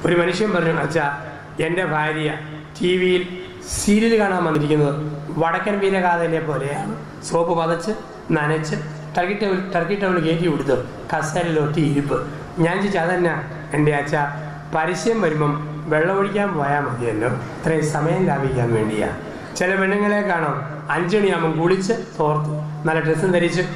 ഒരു മനുഷ്യൻ പറഞ്ഞു അച്ഛാ എൻ്റെ ഭാര്യ ടി വിയിൽ സീരിയൽ കാണാൻ വന്നിരിക്കുന്നത് വടക്കൻ വീരഗാഥയിലെ പോലെയാണ് സോപ്പ് പതച്ച് നനച്ച് ടർക്കി ടവൽ ടർക്കി ടവൽ കയറ്റി കൊടുത്ത് കസേരയിലൊട്ടി ഇരിപ്പ് ഞാൻ ചോദിച്ചു അതന്നെ എൻ്റെ അച്ഛ പരസ്യം വരുമ്പം വെള്ളമൊഴിക്കാൻ പോയാൽ മതിയല്ലോ ഇത്രയും സമയം ലാഭിക്കാൻ വേണ്ടിയാ ചില പെണ്ണുങ്ങളെ കാണാം അഞ്ചണിയാകുമ്പം കുളിച്ച് തോർത്ത് നല്ല ഡ്രസ്സും ധരിച്ച്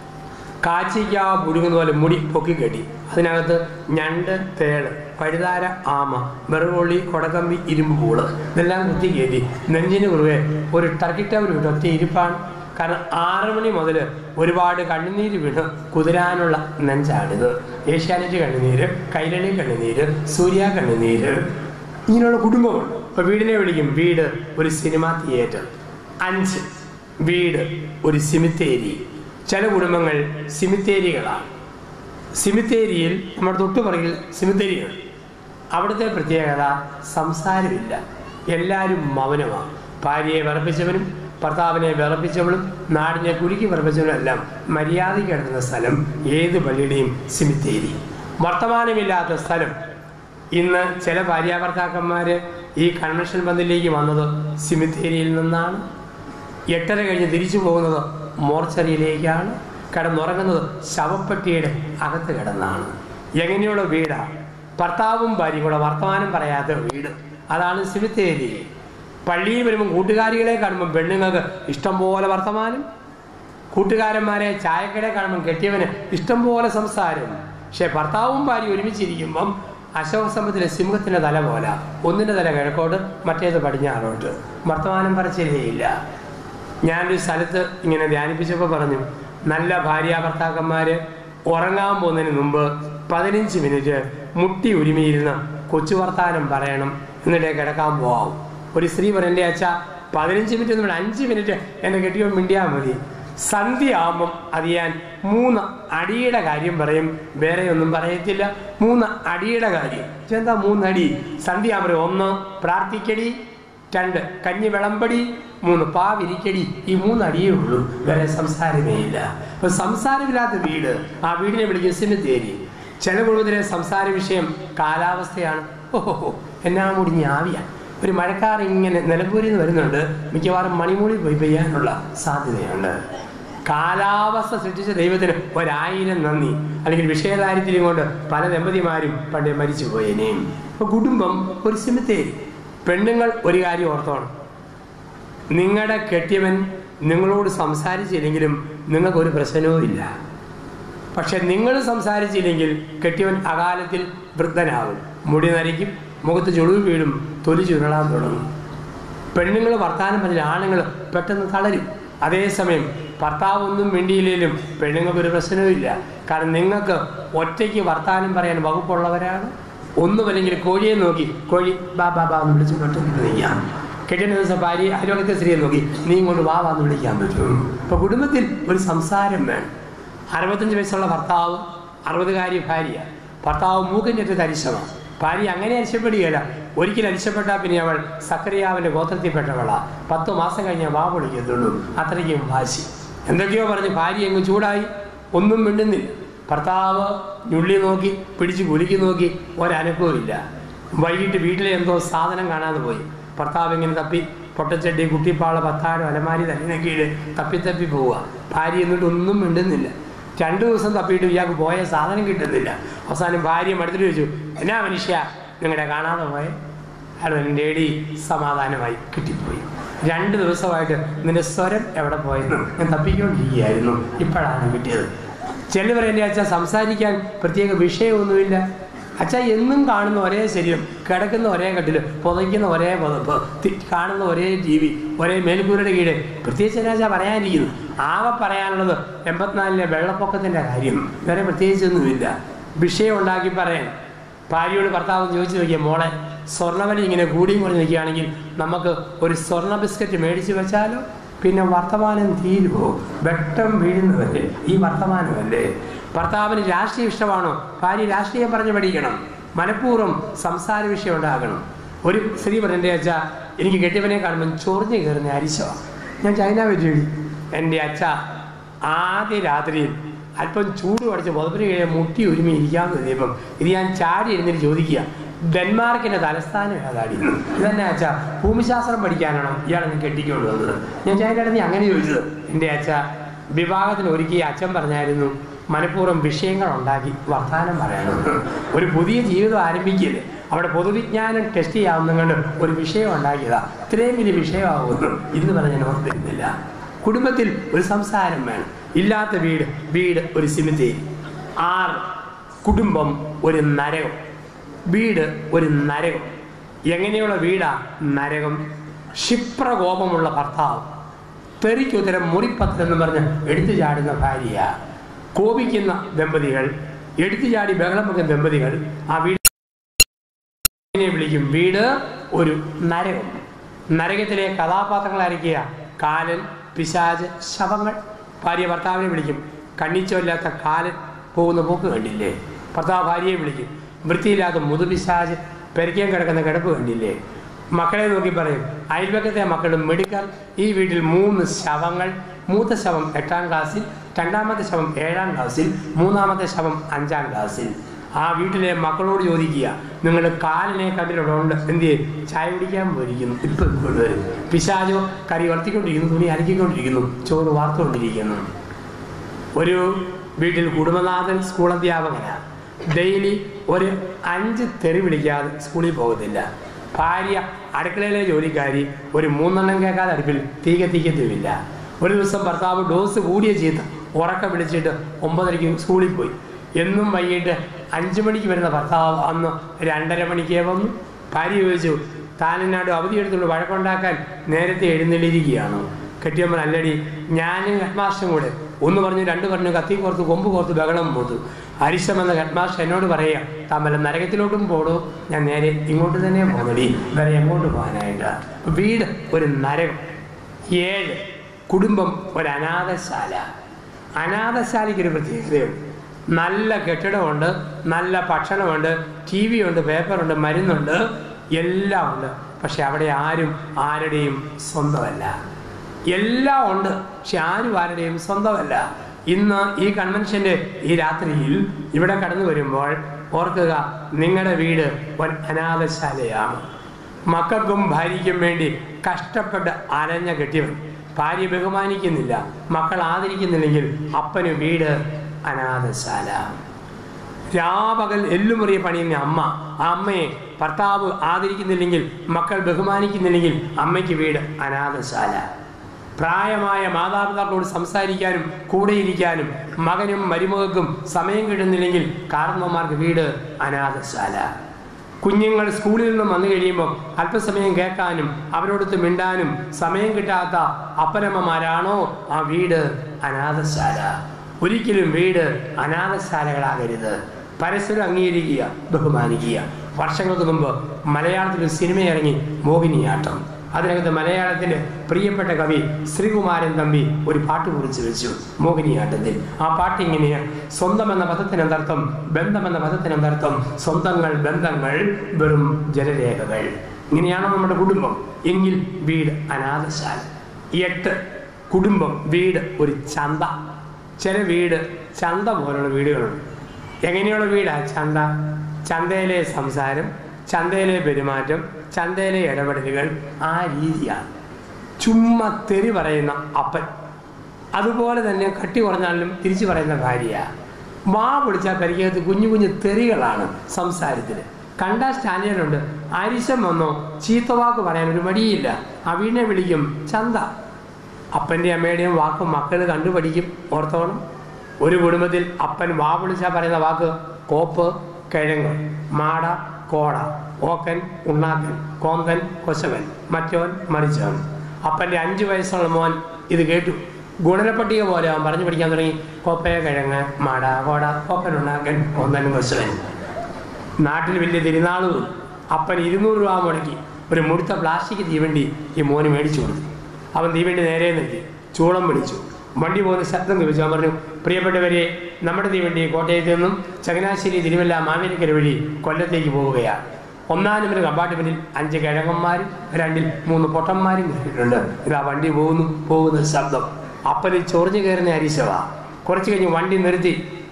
കാച്ചിക്ക പുഴുങ്ങുന്ന പോലെ മുടി പൊക്കി കെട്ടി അതിനകത്ത് ഞണ്ട് തേള് പഴുതാര ആമ വെറുകൊള്ളി കൊടക്കമ്പി ഇരുമ്പ് പൂള് ഇതെല്ലാം കുത്തി കയറ്റി നെഞ്ചിന് കുറുവെ ഒരു ടർക്കിട്ടവർ വിട്ട് ഒറ്റ ഇരിപ്പാണ് കാരണം ആറ് മണി മുതൽ ഒരുപാട് കണ്ണുനീര് വീണ് കുതിരാനുള്ള നെഞ്ചാണിത് ഏഷ്യാനെറ്റ് കണ്ണുനീര് കൈരളി കണ്ണുനീര് സൂര്യ കണ്ണുനീര് ഇങ്ങനെയുള്ള കുടുംബമുണ്ട് ഇപ്പൊ വീടിനെ വിളിക്കും വീട് ഒരു സിനിമാ തിയേറ്റർ അഞ്ച് വീട് ഒരു സിമിത്തേരി ചില കുടുംബങ്ങൾ സിമിത്തേരികളാണ് സിമിത്തേരിയിൽ നമ്മുടെ തൊട്ടുപുറകിൽ സിമിത്തേരിയാണ് അവിടുത്തെ പ്രത്യേകത സംസാരമില്ല എല്ലാവരും മൗനമാണ് ഭാര്യയെ വിറപ്പിച്ചവനും ഭർത്താവിനെ വിറപ്പിച്ചവളും നാടിനെ കുലുക്കി വിറപ്പിച്ചവനും എല്ലാം മര്യാദയ്ക്ക് കിടക്കുന്ന സ്ഥലം ഏത് പള്ളിയുടെയും സിമിത്തേരി വർത്തമാനമില്ലാത്ത സ്ഥലം ഇന്ന് ചില ഭാര്യാഭർത്താക്കന്മാർ ഈ കൺവെൻഷൻ പന്തിലേക്ക് വന്നത് സിമിത്തേരിയിൽ നിന്നാണ് എട്ടര കഴിഞ്ഞ് തിരിച്ചു പോകുന്നത് മോർച്ചറിയിലേക്കാണ് കിടന്നുറങ്ങുന്നത് ശവപ്പെട്ടിയുടെ അകത്ത് കിടന്നാണ് എങ്ങനെയുള്ള വീടാണ് ഭർത്താവും ഭാര്യയും കൂടെ വർത്തമാനം പറയാത്ത വീട് അതാണ് സിമിത്തേരി പള്ളിയിൽ വരുമ്പോൾ കൂട്ടുകാരികളെ കാണുമ്പോൾ പെണ്ണുങ്ങൾക്ക് ഇഷ്ടംപോലെ വർത്തമാനം കൂട്ടുകാരന്മാരെ ചായക്കടയെ കാണുമ്പോൾ കെട്ടിയവന് ഇഷ്ടംപോലെ സംസാരം പക്ഷെ ഭർത്താവും ഭാര്യ ഒരുമിച്ചിരിക്കുമ്പം അശോകസമ്പത്തിലെ സിംഹത്തിന്റെ തല പോലെ ഒന്നിന്റെ തല കിഴക്കോട്ട് മറ്റേത് പടിഞ്ഞാറോട്ട് വർത്തമാനം പറച്ചിലേയില്ല ഞാനൊരു സ്ഥലത്ത് ഇങ്ങനെ ധ്യാനിപ്പിച്ചപ്പോൾ പറഞ്ഞു നല്ല ഭാര്യ ഭർത്താക്കന്മാര് ഉറങ്ങാൻ പോകുന്നതിന് മുമ്പ് പതിനഞ്ച് മിനിറ്റ് മുട്ടി ഉരുമിയിരുന്ന് കൊച്ചു വർത്താനം പറയണം എന്നിട്ടേ കിടക്കാൻ പോവാം ഒരു സ്ത്രീ പറയും എൻ്റെ അച്ഛ പതിനഞ്ച് മിനിറ്റ് നമ്മൾ അഞ്ച് മിനിറ്റ് എന്നെ കെട്ടിയോ മിണ്ടിയാൽ മതി സന്ധ്യ ആകുമ്പം അത് ഞാൻ മൂന്ന് അടിയുടെ കാര്യം പറയും വേറെ ഒന്നും പറയത്തില്ല മൂന്ന് അടിയുടെ കാര്യം എന്താ മൂന്നടി സന്ധ്യ ആകുമ്പോൾ ഒന്ന് പ്രാർത്ഥിക്കടി രണ്ട് കഞ്ഞി വിളമ്പടി മൂന്ന് പാവിരിക്കടി ഈ മൂന്ന് അടിയേ ഉള്ളൂ വേറെ സംസാരമേ ഇല്ല അപ്പൊ സംസാരമില്ലാത്ത വീട് ആ വീടിനെ വിളിക്കും സിമിത്തേരി ചില കുടുംബത്തിലെ സംസാര വിഷയം കാലാവസ്ഥയാണ് ഓഹോ എന്നാ മുടിഞ്ഞ ആവിയാണ് ഒരു മഴക്കാർ ഇങ്ങനെ നിലമ്പൂരിൽ നിന്ന് വരുന്നുണ്ട് മിക്കവാറും മണിമൂളിൽ പോയി പെയ്യാനുള്ള സാധ്യതയുണ്ട് കാലാവസ്ഥ സൃഷ്ടിച്ച ദൈവത്തിന് ഒരായിരം നന്ദി അല്ലെങ്കിൽ വിഷയദാരിദ്ര്യം കൊണ്ട് പല ദമ്പതിമാരും പണ്ട് മരിച്ചു പോയേനേയും അപ്പൊ കുടുംബം ഒരു സിമിത്തേരി പെണ്ണുങ്ങൾ ഒരു കാര്യം ഓർത്തോണം നിങ്ങളുടെ കെട്ടിയവൻ നിങ്ങളോട് സംസാരിച്ചില്ലെങ്കിലും നിങ്ങൾക്ക് ഒരു പ്രശ്നവും ഇല്ല പക്ഷെ നിങ്ങൾ സംസാരിച്ചില്ലെങ്കിൽ കെട്ടിയവൻ അകാലത്തിൽ വൃദ്ധനാകും മുടി നരയ്ക്കും മുഖത്ത് ചുളിവ് വീഴും തൊലി ചുരുളാൻ തുടങ്ങും പെണ്ണുങ്ങൾ വർത്താനം പറഞ്ഞ ആണുങ്ങൾ പെട്ടെന്ന് തളരും അതേസമയം ഭർത്താവ് ഒന്നും മിണ്ടിയില്ലെങ്കിലും പെണ്ണുങ്ങൾക്ക് ഒരു പ്രശ്നവുമില്ല കാരണം നിങ്ങൾക്ക് ഒറ്റയ്ക്ക് വർത്താനം പറയാൻ വകുപ്പുള്ളവരാണ് ഒന്നുമല്ലെങ്കിൽ കോഴിയെ നോക്കി കോഴി ബാ ബാ ബാ എന്ന് വിളിച്ചു പെട്ടെന്ന് നിൽക്കാം കെട്ടിയ ദിവസം ഭാര്യ അയലോകത്തെ സ്ത്രീയെ നോക്കി നീ ഇങ്ങോട്ട് വാ വാന്ന് വിളിക്കാൻ പറ്റും ഇപ്പൊ കുടുംബത്തിൽ ഒരു സംസാരം വേണം അറുപത്തഞ്ച് വയസ്സുള്ള ഭർത്താവ് അറുപതുകാരി ഭാര്യ ഭർത്താവ് മൂക്കിൻ്റെ അടുത്ത് അരിശമാണ് ഭാര്യ അങ്ങനെ അരിശപ്പെടുകയല്ല ഒരിക്കലും അരിശപ്പെട്ടാൽ പിന്നെ അവൾ സക്രിയാവിൻ്റെ ഗോത്രത്തിൽപ്പെട്ടവളാ പത്ത് മാസം കഴിഞ്ഞാൽ വാ പൊളിക്കത്തുള്ളൂ അത്രയ്ക്കും വാശി എന്തൊക്കെയോ പറഞ്ഞ് ഭാര്യ അങ്ങ് ചൂടായി ഒന്നും മിണ്ടുന്നില്ല ഭർത്താവ് ഞുള്ളി നോക്കി പിടിച്ച് കുലുക്കി നോക്കി ഒരനക്കവും ഇല്ല വൈകിട്ട് വീട്ടിലെ എന്തോ സാധനം കാണാതെ പോയി ഭർത്താവ് ഇങ്ങനെ തപ്പി പൊട്ടച്ചട്ടി കുട്ടിപ്പാള പത്താഴം അലമാരി തന്നെ കീഴ് തപ്പി തപ്പി പോവുക ഭാര്യ എന്നിട്ട് ഒന്നും മിണ്ടുന്നില്ല രണ്ടു ദിവസം തപ്പിയിട്ട് ഇയാൾക്ക് പോയ സാധനം കിട്ടുന്നില്ല അവസാനം ഭാര്യ മടുത്തിട്ട് ചോദിച്ചു എന്നാ മനുഷ്യ നിങ്ങളുടെ കാണാതെ പോയെ അയാൾ എൻ്റെ എടി സമാധാനമായി കിട്ടിപ്പോയി രണ്ട് ദിവസമായിട്ട് നിന്റെ സ്വരം എവിടെ പോയെന്ന് ഞാൻ തപ്പിക്കൊണ്ടിരിക്കുകയായിരുന്നു ഇപ്പോഴാണ് കിട്ടിയത് ചിലവർ എൻ്റെ അച്ഛൻ സംസാരിക്കാൻ പ്രത്യേക വിഷയമൊന്നുമില്ല അച്ഛ എന്നും കാണുന്ന ഒരേ ശരീരം കിടക്കുന്ന ഒരേ കട്ടില് പുതയ്ക്കുന്ന ഒരേ പുതപ്പ് തി- കാണുന്ന ഒരേ ടി വി ഒരേ മേൽക്കൂരയുടെ കീഴെ പ്രത്യേകിച്ച് എന്നാ അച്ഛാ പറയാനിരിക്കുന്നു ആകെ പറയാനുള്ളത് എൺപത്തിനാലിലെ വെള്ളപ്പൊക്കത്തിൻ്റെ കാര്യം വേറെ പ്രത്യേകിച്ചൊന്നുമില്ല വിഷയം ഉണ്ടാക്കി പറയാൻ ഭാര്യയോട് ഭർത്താവ് ചോദിച്ചു നോക്കിയ മോളെ സ്വർണ്ണവലി ഇങ്ങനെ കൂടിയും കൂടി നിൽക്കുകയാണെങ്കിൽ നമുക്ക് ഒരു സ്വർണ്ണ ബിസ്ക്കറ്റ് മേടിച്ചു വെച്ചാലോ പിന്നെ വർത്തമാനം തീരുമോ വെട്ടം വീഴുന്നതല്ലേ ഈ വർത്തമാനമല്ലേ ഭർത്താവിന് രാഷ്ട്രീയ ഇഷ്ടമാണോ ഭാര്യ രാഷ്ട്രീയം പറഞ്ഞു പഠിക്കണം മനഃപൂർവ്വം സംസാര വിഷയം ഉണ്ടാകണം ഒരു സ്ത്രീ പറഞ്ഞ അച്ഛ എനിക്ക് കെട്ടിയവനെ കാണുമ്പോൾ ചൊറിഞ്ഞു കയറുന്ന അരിശമാണ് ഞാൻ ചൈന വെച്ചു എൻ്റെ അച്ഛ ആദ്യ രാത്രിയിൽ അല്പം ചൂട് പഠിച്ച് പുതപ്പിന് കഴിയാൻ മുട്ടി ഒരുമി ഇരിക്കാമെന്ന് ദീപം ഇത് ഞാൻ ചാടി എഴുന്നേറ്റ് ചോദിക്കുക ഡെൻമാർക്കിന്റെ തലസ്ഥാനം ഏതാടി ഇതന്നെ അച്ഛാ ഭൂമിശാസ്ത്രം പഠിക്കാനാണോ ഇയാളെന്ന് കെട്ടിക്കൊണ്ട് വന്നത് ഞാൻ ചായൻ്റെ നീ അങ്ങനെ ചോദിച്ചത് എൻ്റെ അച്ഛ വിവാഹത്തിന് ഒരുക്കി അച്ഛൻ പറഞ്ഞായിരുന്നു മനഃപൂർവ്വം വിഷയങ്ങൾ ഉണ്ടാക്കി വർത്തമാനം പറയണം ഒരു പുതിയ ജീവിതം ആരംഭിക്കില്ലേ അവിടെ പൊതുവിജ്ഞാനം ടെസ്റ്റ് ചെയ്യാവുന്ന കൊണ്ട് ഒരു വിഷയം ഉണ്ടാക്കിയതാ ഇത്രയും വലിയ വിഷയമാകുന്നു ഇന്ന് പറഞ്ഞാൽ ഓർത്തിരുന്നില്ല കുടുംബത്തിൽ ഒരു സംസാരം വേണം ഇല്ലാത്ത വീട് വീട് ഒരു സിമിത്തേരി ആറ് കുടുംബം ഒരു നരകം വീട് ഒരു നരകം എങ്ങനെയുള്ള വീടാ നരകം ക്ഷിപ്രകോപമുള്ള ഭർത്താവ് തെറിക്കുത്തരം മുറിപ്പത്തൽ എന്ന് പറഞ്ഞ് എടുത്തു ചാടുന്ന ഭാര്യ കോപിക്കുന്ന ദമ്പതികൾ എടുത്തു ചാടി ബഹളം വെക്കുന്ന ദമ്പതികൾ ആ വീട് ഇതിനെ വിളിക്കും വീട് ഒരു നരകം നരകത്തിലെ കഥാപാത്രങ്ങളായിരിക്കുക കാലൻ പിശാജ് ശവങ്ങൾ ഭാര്യ ഭർത്താവിനെ വിളിക്കും കണ്ണിച്ചോല്ലാത്ത കാലൻ പോകുന്ന പോക്ക് കണ്ടില്ലേ ഭർത്താവ് ഭാര്യയെ വിളിക്കും വൃത്തിയില്ലാത്ത മുതുപിശാജ് പെരയ്ക്കാൻ കിടക്കുന്ന കിടപ്പ് കണ്ടില്ലേ മക്കളെ നോക്കി പറയും അയൽപക്കത്തെ മക്കളും മെഡിക്കൽ ഈ വീട്ടിൽ മൂന്ന് ശവങ്ങൾ മൂത്ത ശവം എട്ടാം ക്ലാസ്സിൽ രണ്ടാമത്തെ ശവം ഏഴാം ക്ലാസ്സിൽ മൂന്നാമത്തെ ശവം അഞ്ചാം ക്ലാസ്സിൽ ആ വീട്ടിലെ മക്കളോട് ചോദിക്കുക നിങ്ങൾ കാലിനെ കണ്ടിട്ടുണ്ട് എന്ത് ചെയ്യും? ചായ കുടിക്കാൻ പോയിരിക്കുന്നു ഇപ്പൊ ഇങ്ങോട്ട് വരും പിശാചോ കറി വളർത്തിക്കൊണ്ടിരിക്കുന്നു തുണി അലക്കിക്കൊണ്ടിരിക്കുന്നു ചോറ് വാർത്തുകൊണ്ടിരിക്കുന്നു ഒരു വീട്ടിൽ കുടുംബനാഥൻ സ്കൂൾ അധ്യാപകനാണ് ഡെയിലി ഒരു അഞ്ച് തെറി വിളിക്കാതെ സ്കൂളിൽ പോകത്തില്ല ഭാര്യ അടുക്കളയിലെ ജോലിക്കാരി ഒരു മൂന്നെണ്ണം കേൾക്കാതെ അടുപ്പിൽ തീ കത്തിക്കത്തുമില്ല ഒരു ദിവസം ഭർത്താവ് ഡോസ് കൂടിയ ചീത്ത ഉറക്കം വിളിച്ചിട്ട് ഒമ്പതരയ്ക്ക് സ്കൂളിൽ പോയി എന്നും വൈകിട്ട് അഞ്ചു മണിക്ക് വരുന്ന ഭർത്താവ് അന്ന് രണ്ടര മണിക്കേ വന്നു ഭാര്യ ചോദിച്ചു താനെന്നാട് അവധി എടുത്തുകൊണ്ട് വഴക്കുണ്ടാക്കാൻ നേരത്തെ എഴുന്നള്ളിയിരിക്കുകയാണോ കെട്ടിയമ്മൻ അല്ലടി ഞാനും ഹെഡ്മാസ്റ്ററും കൂടെ ഒന്ന് പറഞ്ഞു രണ്ട് പറഞ്ഞു കത്തി കോർത്ത് കൊമ്പ് കോർത്ത് ബഹളം പോത്തു അരിശം എന്ന ഹെഡ്മാസ്റ്റർ എന്നോട് പറയുക തമ്മല നരകത്തിലോട്ടും പോടോ ഞാൻ നേരെ ഇങ്ങോട്ട് തന്നെ പോകുന്നടി വേറെ എങ്ങോട്ട് പോകാനായിട്ട് വീട് ഒരു നരകം ഏഴ് കുടുംബം ഒരു അനാഥശാല അനാഥശാലയ്ക്ക് ഒരു പ്രത്യേകതയുണ്ട് നല്ല കെട്ടിടമുണ്ട് നല്ല ഭക്ഷണമുണ്ട് ടി വി ഉണ്ട് പേപ്പറുണ്ട് മരുന്നുണ്ട് എല്ലാം ഉണ്ട് പക്ഷെ അവിടെ ആരും ആരുടെയും സ്വന്തമല്ല എല്ലാം ഉണ്ട് പക്ഷെ ആരും ആരുടെയും സ്വന്തമല്ല ഇന്ന് ഈ കൺവെൻഷന്റെ ഈ രാത്രിയിൽ ഇവിടെ കടന്നു വരുമ്പോൾ ഓർക്കുക നിങ്ങളുടെ വീട് ഒരു അനാഥശാലയാണ് മക്കൾക്കും ഭാര്യയ്ക്കും വേണ്ടി കഷ്ടപ്പെട്ട് അലഞ്ഞ കെട്ടിയവൻ ഭാര്യ ബഹുമാനിക്കുന്നില്ല മക്കൾ ആദരിക്കുന്നില്ലെങ്കിൽ അപ്പന് വീട് അനാഥശാല രാപകൽ എല്ലുമുറിയെ പണിയുന്ന അമ്മ ആ അമ്മയെ ഭർത്താവ് ആദരിക്കുന്നില്ലെങ്കിൽ മക്കൾ ബഹുമാനിക്കുന്നില്ലെങ്കിൽ അമ്മയ്ക്ക് വീട് അനാഥശാല പ്രായമായ മാതാപിതാക്കളോട് സംസാരിക്കാനും കൂടെയിരിക്കാനും മകനും മരുമകൾക്കും സമയം കിട്ടുന്നില്ലെങ്കിൽ കാരണവന്മാർക്ക് വീട് അനാഥശാല കുഞ്ഞുങ്ങൾ സ്കൂളിൽ നിന്നും വന്നു കഴിയുമ്പോൾ അല്പസമയം കേൾക്കാനും അവരോടൊത്ത് മിണ്ടാനും സമയം കിട്ടാത്ത അപ്പനമ്മമാരാണോ ആ വീട് അനാഥശാല ഒരിക്കലും വീട് അനാഥശാലകളാകരുത് പരസ്പരം അംഗീകരിക്കുക ബഹുമാനിക്കുക വർഷങ്ങൾക്ക് മുമ്പ് മലയാളത്തിൽ ഒരു സിനിമ ഇറങ്ങി മോഹിനിയാട്ടം അതിനകത്ത് മലയാളത്തിന്റെ പ്രിയപ്പെട്ട കവി ശ്രീകുമാരൻ തമ്പി ഒരു പാട്ട് കുറിച്ച് വെച്ചു മോഹിനിയാട്ടത്തിൽ ആ പാട്ട് ഇങ്ങനെയാണ് സ്വന്തം എന്ന പദത്തിനന്തർത്ഥം ബന്ധം എന്ന പദത്തിനന്തർത്ഥം സ്വന്തങ്ങൾ ബന്ധങ്ങൾ വെറും ജലരേഖകൾ ഇങ്ങനെയാണോ നമ്മുടെ കുടുംബം എങ്കിൽ വീട് അനാഥശാല എട്ട് കുടുംബം വീട് ഒരു ചന്ത ചില വീട് ചന്ത പോലുള്ള വീടുകളുണ്ട് എങ്ങനെയുള്ള വീടാ ചന്ത ചന്തയിലെ സംസാരം ചന്തയിലെ പെരുമാറ്റം ചന്തയിലെ ഇടപെടലുകൾ ആ രീതിയാണ് ചുമ്മാ തെറി പറയുന്ന അപ്പൻ അതുപോലെ തന്നെ കട്ടി കുറഞ്ഞാലും തിരിച്ചു പറയുന്ന ഭാര്യ വാ പൊളിച്ചാൽ പരിക്കകത്ത് കുഞ്ഞു കുഞ്ഞു തെറികളാണ് സംസാരത്തിൽ കണ്ട സ്റ്റാൻഡേർഡുണ്ട് അരിശം വന്നോ ചീത്തവാക്ക് പറയാൻ ഒരു മടിയില്ല ആ വീടിനെ വിളിക്കും ചന്ത അപ്പൻ്റെ അമ്മയുടെയും വാക്ക് മക്കൾ കണ്ടുപഠിക്കും ഓർത്തോണം ഒരു കുടുംബത്തിൽ അപ്പൻ വാ വിളിച്ചാൽ പറയുന്ന വാക്ക് കോപ്പ് കിഴങ്ങ് മാട കോട ഓക്കൻ ഉണ്ണാക്കൻ കോന്തൻ കൊശവൻ മറ്റവൻ മറിച്ചവൻ അപ്പൻ്റെ അഞ്ചു വയസ്സുള്ള മോൻ ഇത് കേട്ടു ഗുണനപ്പട്ടിക പോലെ അവൻ പറഞ്ഞു പഠിക്കാൻ തുടങ്ങി കോപ്പയ കിഴങ്ങ് മാട കോട ഓക്കൻ ഉണ്ണാക്കൻ കോന്തൻ കൊശവൻ നാട്ടിൽ വലിയ തിരുനാളും അപ്പൻ ഇരുന്നൂറ് രൂപ മുടക്കി ഒരു മുടുത്ത പ്ലാസ്റ്റിക് തീവണ്ടി ഈ മോന് മേടിച്ചു കൊടുത്തു അവൻ തീവണ്ടി നേരെ നിർത്തി ചൂളം പിടിച്ചു വണ്ടി പോകുന്ന ശബ്ദം കേൾപ്പിച്ചു അവൻ പറഞ്ഞു പ്രിയപ്പെട്ടവരെ നമ്മുടെ തീവണ്ടി കോട്ടയത്ത് നിന്നും ചങ്ങനാശ്ശേരി തിരുവല്ല മാവേലിക്കര വഴി കൊല്ലത്തേക്ക് പോവുകയാണ് ഒന്നാം നമ്പർ കമ്പാർട്ട്മെന്റിൽ അഞ്ച് കിഴങ്ങന്മാരും രണ്ടിൽ മൂന്ന് പൊട്ടന്മാരും കയറിയിട്ടുണ്ട് ഇതാ വണ്ടി പോകുന്നു പോകുന്ന ശബ്ദം അപ്പന് ചൊറിഞ്ഞു കയറുന്ന അരിശവ കുറച്ച് കഴിഞ്ഞ് വണ്ടി നിർത്തി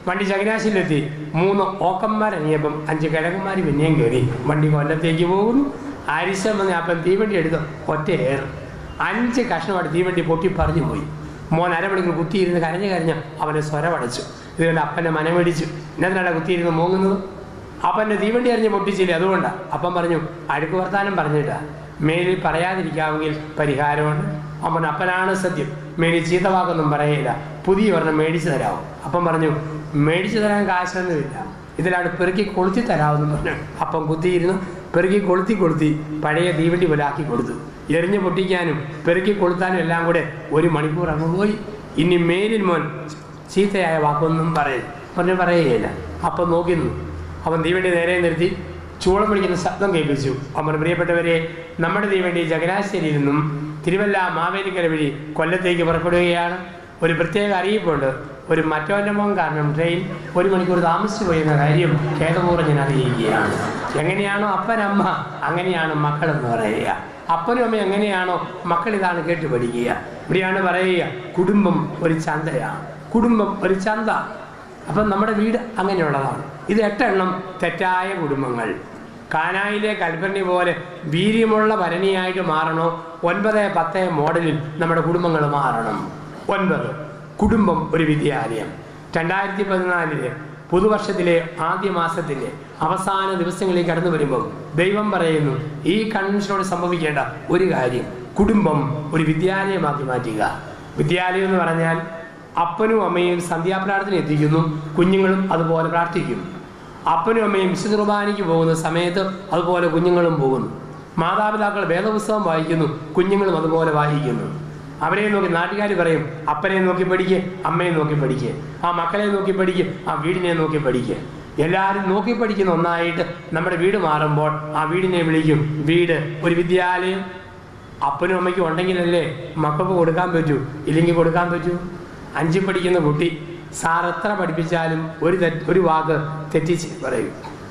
വണ്ടി ചങ്ങനാശ്ശേരിയിലെത്തി മൂന്ന് ഓക്കന്മാരിറങ്ങിയപ്പം അഞ്ച് കിഴക്കന്മാർ പിന്നെയും കയറി വണ്ടി കൊല്ലത്തേക്ക് പോകുന്നു അരിശം വന്ന് അപ്പം തീവണ്ടി എടുത്ത് ഒറ്റ ഏറ് അഞ്ച് കഷ്ണമായിട്ട് തീവണ്ടി പൊട്ടി പറഞ്ഞു പോയി മോൻ അരമണിക്കൂർ കുത്തിയിരുന്ന് കരഞ്ഞ് കരഞ്ഞ് അവനെ സ്വരമടച്ചു ഇതുകൊണ്ട് അപ്പനെ മനമേടിച്ചു എന്നതിനാണ് കുത്തിയിരുന്ന് മൂങ്ങുന്നത് അപ്പൻ്റെ തീവണ്ടി അറിഞ്ഞ് പൊട്ടിച്ചില്ലേ അതുകൊണ്ടാണ് അപ്പം പറഞ്ഞു അഴുക്ക് വർത്താനം പറഞ്ഞിട്ടാ മേലിൽ പറയാതിരിക്കാമെങ്കിൽ പരിഹാരമുണ്ട് അമ്മൻ അപ്പനാണ് സത്യം മേലിൽ ചീത്ത വാക്കൊന്നും പറയില്ല പുതിയ ഒരെണ്ണം മേടിച്ചു തരാമോ അപ്പം പറഞ്ഞു മേടിച്ചു തരാൻ കാശൊന്നുമില്ല ഇതിലാണ് പെറുക്കി കൊളുത്തി തരാമെന്ന് പറഞ്ഞു അപ്പം കുത്തിയിരുന്നു പെറുക്കി കൊളുത്തി കൊളുത്തി പഴയ തീവണ്ടി പോലെ ആക്കി കൊടുത്തു എറിഞ്ഞ് പൊട്ടിക്കാനും പെറുക്കി കൊളുത്താനും എല്ലാം കൂടെ ഒരു മണിക്കൂർ അങ്ങ് പോയി ഇനി മേലിൽ മോൻ ചീത്തയായ വാക്കൊന്നും പറയും പറഞ്ഞു പറയുകയില്ല അപ്പം നോക്കി നിന്നു അവൻ തീവണ്ടി നേരെ നിർത്തി ചൂളം വിളിക്കുന്ന ശബ്ദം കേൾപ്പിച്ചു അവൻ പ്രിയപ്പെട്ടവരെ നമ്മുടെ തീവണ്ടി ചങ്ങനാശ്ശേരിയിൽ നിന്നും തിരുവല്ല മാവേലിക്കര വഴി കൊല്ലത്തേക്ക് പുറപ്പെടുകയാണ് ഒരു പ്രത്യേക അറിയിപ്പുണ്ട് ഒരു മറ്റവൻ്റെ മോൻ കാരണം ട്രെയിൻ ഒരു മണിക്കൂർ താമസിച്ചു പോയി എന്ന കാര്യം ഖേദപൂർവ്വം ഞാൻ അറിയിക്കുകയാണ് എങ്ങനെയാണോ അപ്പനമ്മ അങ്ങനെയാണ് മക്കളെന്ന് പറയുക അപ്പനും അമ്മയും എങ്ങനെയാണോ മക്കൾ ഇതാണ് കേട്ട് പഠിക്കുക ഇവിടെയാണ് പറയുക കുടുംബം ഒരു ചന്തയാണ് കുടുംബം ഒരു ചന്ത അപ്പം നമ്മുടെ വീട് അങ്ങനെയുള്ളതാണ് ഇത് എട്ടെണ്ണം തെറ്റായ കുടുംബങ്ങൾ കാനായിലെ കൽപ്പരണി പോലെ വീര്യമുള്ള ഭരണിയായിട്ട് മാറണോ ഒൻപത് പത്ത് മോഡലിൽ നമ്മുടെ കുടുംബങ്ങൾ മാറണം ഒൻപത് കുടുംബം ഒരു വിദ്യാലയം രണ്ടായിരത്തി പതിനാലിലെ പുതുവർഷത്തിലെ ആദ്യ മാസത്തിലെ അവസാന ദിവസങ്ങളിലേക്ക് കടന്നു വരുമ്പോൾ ദൈവം പറയുന്നു ഈ കൺവെൻഷനോട് സംഭവിക്കേണ്ട ഒരു കാര്യം കുടുംബം ഒരു വിദ്യാലയമാക്കി മാറ്റുക വിദ്യാലയം എന്ന് പറഞ്ഞാൽ അപ്പനും അമ്മയും സന്ധ്യാപ്രാർത്ഥന എത്തിക്കുന്നു കുഞ്ഞുങ്ങളും അതുപോലെ പ്രാർത്ഥിക്കും അപ്പനും അമ്മയും വിശുദ്ധ കുർബാനയ്ക്ക് പോകുന്ന സമയത്ത് അതുപോലെ കുഞ്ഞുങ്ങളും പോകുന്നു മാതാപിതാക്കൾ വേദപുസ്തകം വായിക്കുന്നു കുഞ്ഞുങ്ങളും അതുപോലെ വായിക്കുന്നു അവരെ നോക്കി നാട്ടുകാർ പറയും അപ്പനെ നോക്കി പഠിക്കുക അമ്മയെ നോക്കി പഠിക്കുക ആ മക്കളെ നോക്കി പഠിക്കുക ആ വീടിനെ നോക്കി പഠിക്കുക എല്ലാവരും നോക്കി പഠിക്കുന്ന ഒന്നായിട്ട് നമ്മുടെ വീട് മാറുമ്പോൾ ആ വീടിനെ വിളിക്കും വീട് ഒരു വിദ്യാലയം അപ്പനും അമ്മയ്ക്കും ഉണ്ടെങ്കിലല്ലേ മക്കൾക്ക് കൊടുക്കാൻ പറ്റൂ ഇല്ലെങ്കിൽ കൊടുക്കാൻ പറ്റൂ അഞ്ചിൽ പഠിക്കുന്ന കുട്ടി സാർ എത്ര പഠിപ്പിച്ചാലും ഒരു തെറ്റ് ഒരു വാക്ക് തെറ്റിച്ച് പറയും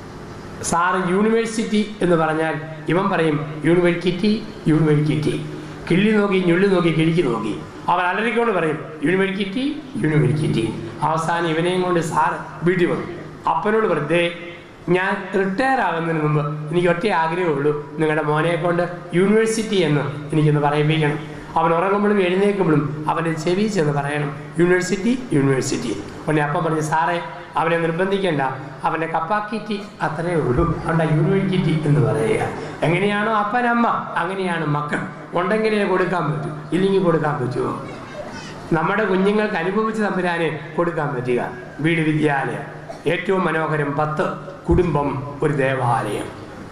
സാറ് യൂണിവേഴ്സിറ്റി എന്ന് പറഞ്ഞാൽ ഇവൻ പറയും യൂണിവേഴ്സിറ്റി യൂണിവേഴ്സിറ്റി കിള്ളി നോക്കി ഞുള്ളി നോക്കി കിഴിക്ക് നോക്കി അവൻ അലറിക്കൊണ്ട് പറയും യൂണിവേഴ്സിറ്റി യൂണിവേഴ്സിറ്റി അവസാനം ഇവനെയും കൊണ്ട് സാറ് വീട്ടിൽ വന്നു അപ്പനോട് വെറുതെ ഞാൻ റിട്ടയർ ആകുന്നതിന് മുമ്പ് എനിക്ക് ഒറ്റ ആഗ്രഹമേ ഉള്ളൂ നിങ്ങളുടെ മോനെ കൊണ്ട് യൂണിവേഴ്സിറ്റി എന്ന് എനിക്കൊന്ന് പറയിപ്പിക്കണം അവൻ ഉറങ്ങുമ്പോഴും എഴുന്നേൽക്കുമ്പോഴും അവൻ്റെ ചെവി ചെന്ന് പറയണം യൂണിവേഴ്സിറ്റി യൂണിവേഴ്സിറ്റി ഉടനെ അപ്പം പറഞ്ഞു സാറേ അവനെ നിർബന്ധിക്കേണ്ട അവൻ്റെ കപ്പാക്കിറ്റി അത്രയേ ഉള്ളൂ അവൻ്റെ യൂണിവേഴ്സിറ്റി എന്ന് പറയുക എങ്ങനെയാണോ അപ്പനമ്മ അങ്ങനെയാണ് മക്കൾ ഉണ്ടെങ്കിലേ കൊടുക്കാൻ പറ്റൂ ഇല്ലെങ്കിൽ കൊടുക്കാൻ പറ്റുമോ നമ്മുടെ കുഞ്ഞുങ്ങൾക്ക് അനുഭവിച്ച തമ്പുരാനെ കൊടുക്കാൻ പറ്റുക വീട് വിദ്യാലയം ഏറ്റവും മനോഹരം പത്ത് കുടുംബം ഒരു ദേവാലയം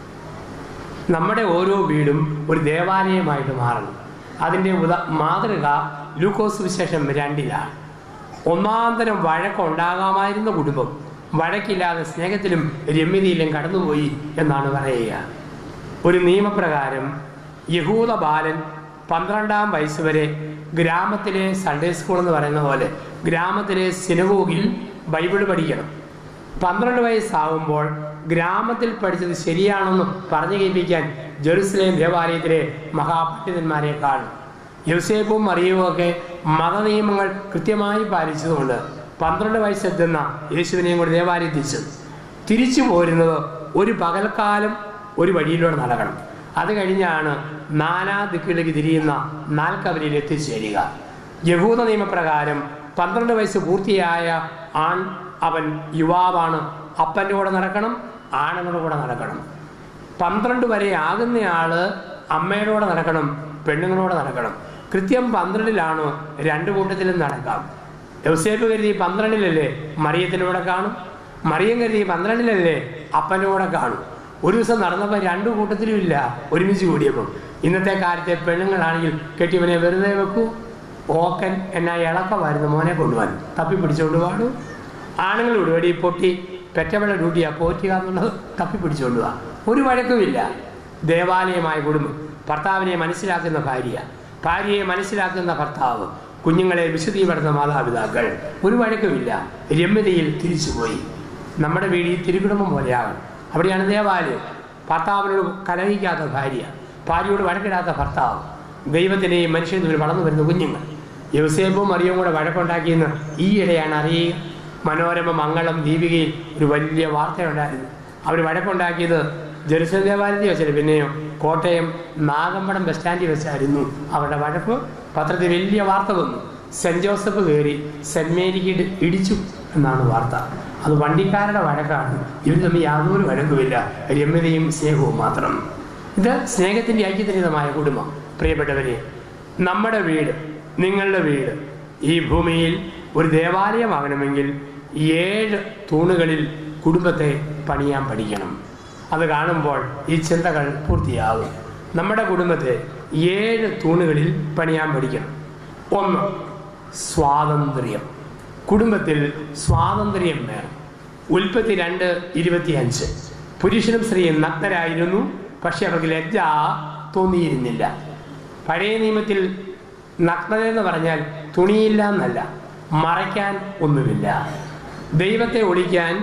നമ്മുടെ ഓരോ വീടും ഒരു ദേവാലയമായിട്ട് മാറണം അതിൻ്റെ ഉദാ മാതൃക ലൂക്കോസ് വിശേഷം രണ്ടിലാണ് ഒന്നാം തരം വഴക്കുണ്ടാകാമായിരുന്ന കുടുംബം വഴക്കില്ലാതെ സ്നേഹത്തിലും രമ്യതയിലും കടന്നുപോയി എന്നാണ് പറയുക ഒരു നിയമപ്രകാരം യഹൂദ ബാലൻ പന്ത്രണ്ടാം വയസ്സ് വരെ ഗ്രാമത്തിലെ സൺഡേ സ്കൂൾ എന്ന് പറയുന്ന പോലെ ഗ്രാമത്തിലെ സിനഗോഗിൽ ബൈബിൾ പഠിക്കണം പന്ത്രണ്ട് വയസ്സാകുമ്പോൾ ഗ്രാമത്തിൽ പഠിച്ചത് ശരിയാണെന്ന് പറഞ്ഞു കേൾപ്പിക്കാൻ ജെറുസലേം ദേവാലയത്തിലെ മഹാപണ്ഡിതന്മാരെ കാണും യൗസേപ്പും മറിയവും ഒക്കെ മതനിയമങ്ങൾ കൃത്യമായി പാലിച്ചതുകൊണ്ട് പന്ത്രണ്ട് വയസ്സെത്തുന്ന യേശുവിനെയും കൂടി ദേവാലയത്തിൽ ചെന്നു തിരിച്ചു പോരുന്നത് ഒരു പകൽക്കാലം ഒരു വഴിയിലൂടെ നടക്കണം അത് കഴിഞ്ഞാണ് നാനാ ദിക്കിലേക്ക് തിരിയുന്ന നാൽക്കവരിൽ എത്തിച്ചേരുക യഹൂദ നിയമപ്രകാരം പന്ത്രണ്ട് വയസ്സ് പൂർത്തിയായ ആൺ അവൻ യുവാവാണ് അപ്പൻ്റെ കൂടെ നടക്കണം ആണുങ്ങളുടെ കൂടെ നടക്കണം പന്ത്രണ്ട് വരെ ആകുന്നയാള് അമ്മയുടെ കൂടെ നടക്കണം പെണ്ണുങ്ങളോടെ നടക്കണം കൃത്യം പന്ത്രണ്ടിലാണോ രണ്ട് കൂട്ടത്തിലും നടക്കാം യൗസേപ്പ് കരുതി പന്ത്രണ്ടിലല്ലേ മറിയത്തിൻ്റെ കൂടെ കാണും മറിയം കരുതി പന്ത്രണ്ടിലല്ലേ അപ്പൻ്റെ കൂടെ കാണും ഒരു ദിവസം നടന്നപ്പോൾ രണ്ടു കൂട്ടത്തിലും ഇല്ല ഒരുമിച്ച് കൂടിയപ്പോൾ ഇന്നത്തെ കാലത്തെ പെണ്ണുങ്ങളാണെങ്കിൽ കെട്ടിയവനെ വെറുതെ വെക്കൂ ഓക്കൻ എന്നാ ഇളക്കമായിരുന്നു മോനെ കൊണ്ടുപോകാൻ തപ്പി പിടിച്ചുകൊണ്ട് പാടൂ ആണുങ്ങൾ ഉടവടി പൊട്ടി പെറ്റവള ഡ്യൂട്ടിയാ പോറ്റുക എന്നുള്ളത് തപ്പി പിടിച്ചുകൊണ്ട് പോവാ ഒരു വഴക്കുമില്ല ദേവാലയമായ കുടുംബം ഭർത്താവിനെ മനസ്സിലാക്കുന്ന ഭാര്യ ഭാര്യയെ മനസ്സിലാക്കുന്ന ഭർത്താവ് കുഞ്ഞുങ്ങളെ വിശദീകരണ മാതാപിതാക്കൾ ഒരു വഴക്കുമില്ല രമ്യതയിൽ തിരിച്ചുപോയി നമ്മുടെ വീട് ഈ തിരുകുടുംബം പോലെയാകും അവിടെയാണ് ദേവാലയം ഭർത്താവിനോട് കലഹിക്കാത്ത ഭാര്യ ഭാര്യയോട് വഴക്കിടാത്ത ഭർത്താവ് ദൈവത്തിനെയും മനുഷ്യനും തമ്മിൽ വളർന്നു വരുന്ന കുഞ്ഞുങ്ങൾ യവസേപ്പും മറിയവും കൂടെ വഴക്കുണ്ടാക്കിയെന്ന് ഈയിടെയാണ് അറിയുക മനോരമ മംഗളം ദീപികയിൽ ഒരു വലിയ വാർത്തയുണ്ടായിരുന്നു അവർ വഴക്കുണ്ടാക്കിയത് ജെറുസലേം ദേവാലയത്തിൽ വെച്ചിട്ട് പിന്നെയോ കോട്ടയം നാഗമ്പടം ബസ് സ്റ്റാൻഡിൽ വെച്ചായിരുന്നു അവരുടെ വഴക്ക് പത്രത്തിൽ വലിയ വാർത്ത വന്നു സെന്റ് ജോസഫ് കയറി സെന്റ് മേരിക്ക് ഇടി- ഇടിച്ചു എന്നാണ് വാർത്ത അത് വണ്ടിക്കാരുടെ വഴക്കാണ് ഇവർ തമ്മിൽ യാതൊരു വഴക്കുമില്ല രമ്യതയും സ്നേഹവും മാത്രം ഇത് സ്നേഹത്തിന്റെ ഐക്യതനിതമായ കുടുംബം പ്രിയപ്പെട്ടവരെ നമ്മുടെ വീട് നിങ്ങളുടെ വീട് ഈ ഭൂമിയിൽ ഒരു ദേവാലയമാകണമെങ്കിൽ ഏഴ് തൂണുകളിൽ കുടുംബത്തെ പണിയാൻ പഠിക്കണം അത് കാണുമ്പോൾ ഈ ചിന്തകൾ പൂർത്തിയാകും നമ്മുടെ കുടുംബത്തെ ഏഴ് തൂണുകളിൽ പണിയാൻ പഠിക്കണം ഒന്ന് സ്വാതന്ത്ര്യം കുടുംബത്തിൽ സ്വാതന്ത്ര്യം വേണം ഉൽപ്പത്തി രണ്ട് ഇരുപത്തിയഞ്ച് പുരുഷനും സ്ത്രീയും നഗ്നരായിരുന്നു പക്ഷെ അവർക്ക് ലജ്ജ തോന്നിയിരുന്നില്ല പഴയ നിയമത്തിൽ നഗ്നത എന്ന് പറഞ്ഞാൽ തുണിയില്ല എന്നല്ല മറയ്ക്കാൻ ഒന്നുമില്ല ദൈവത്തെ ഒളിക്കാൻ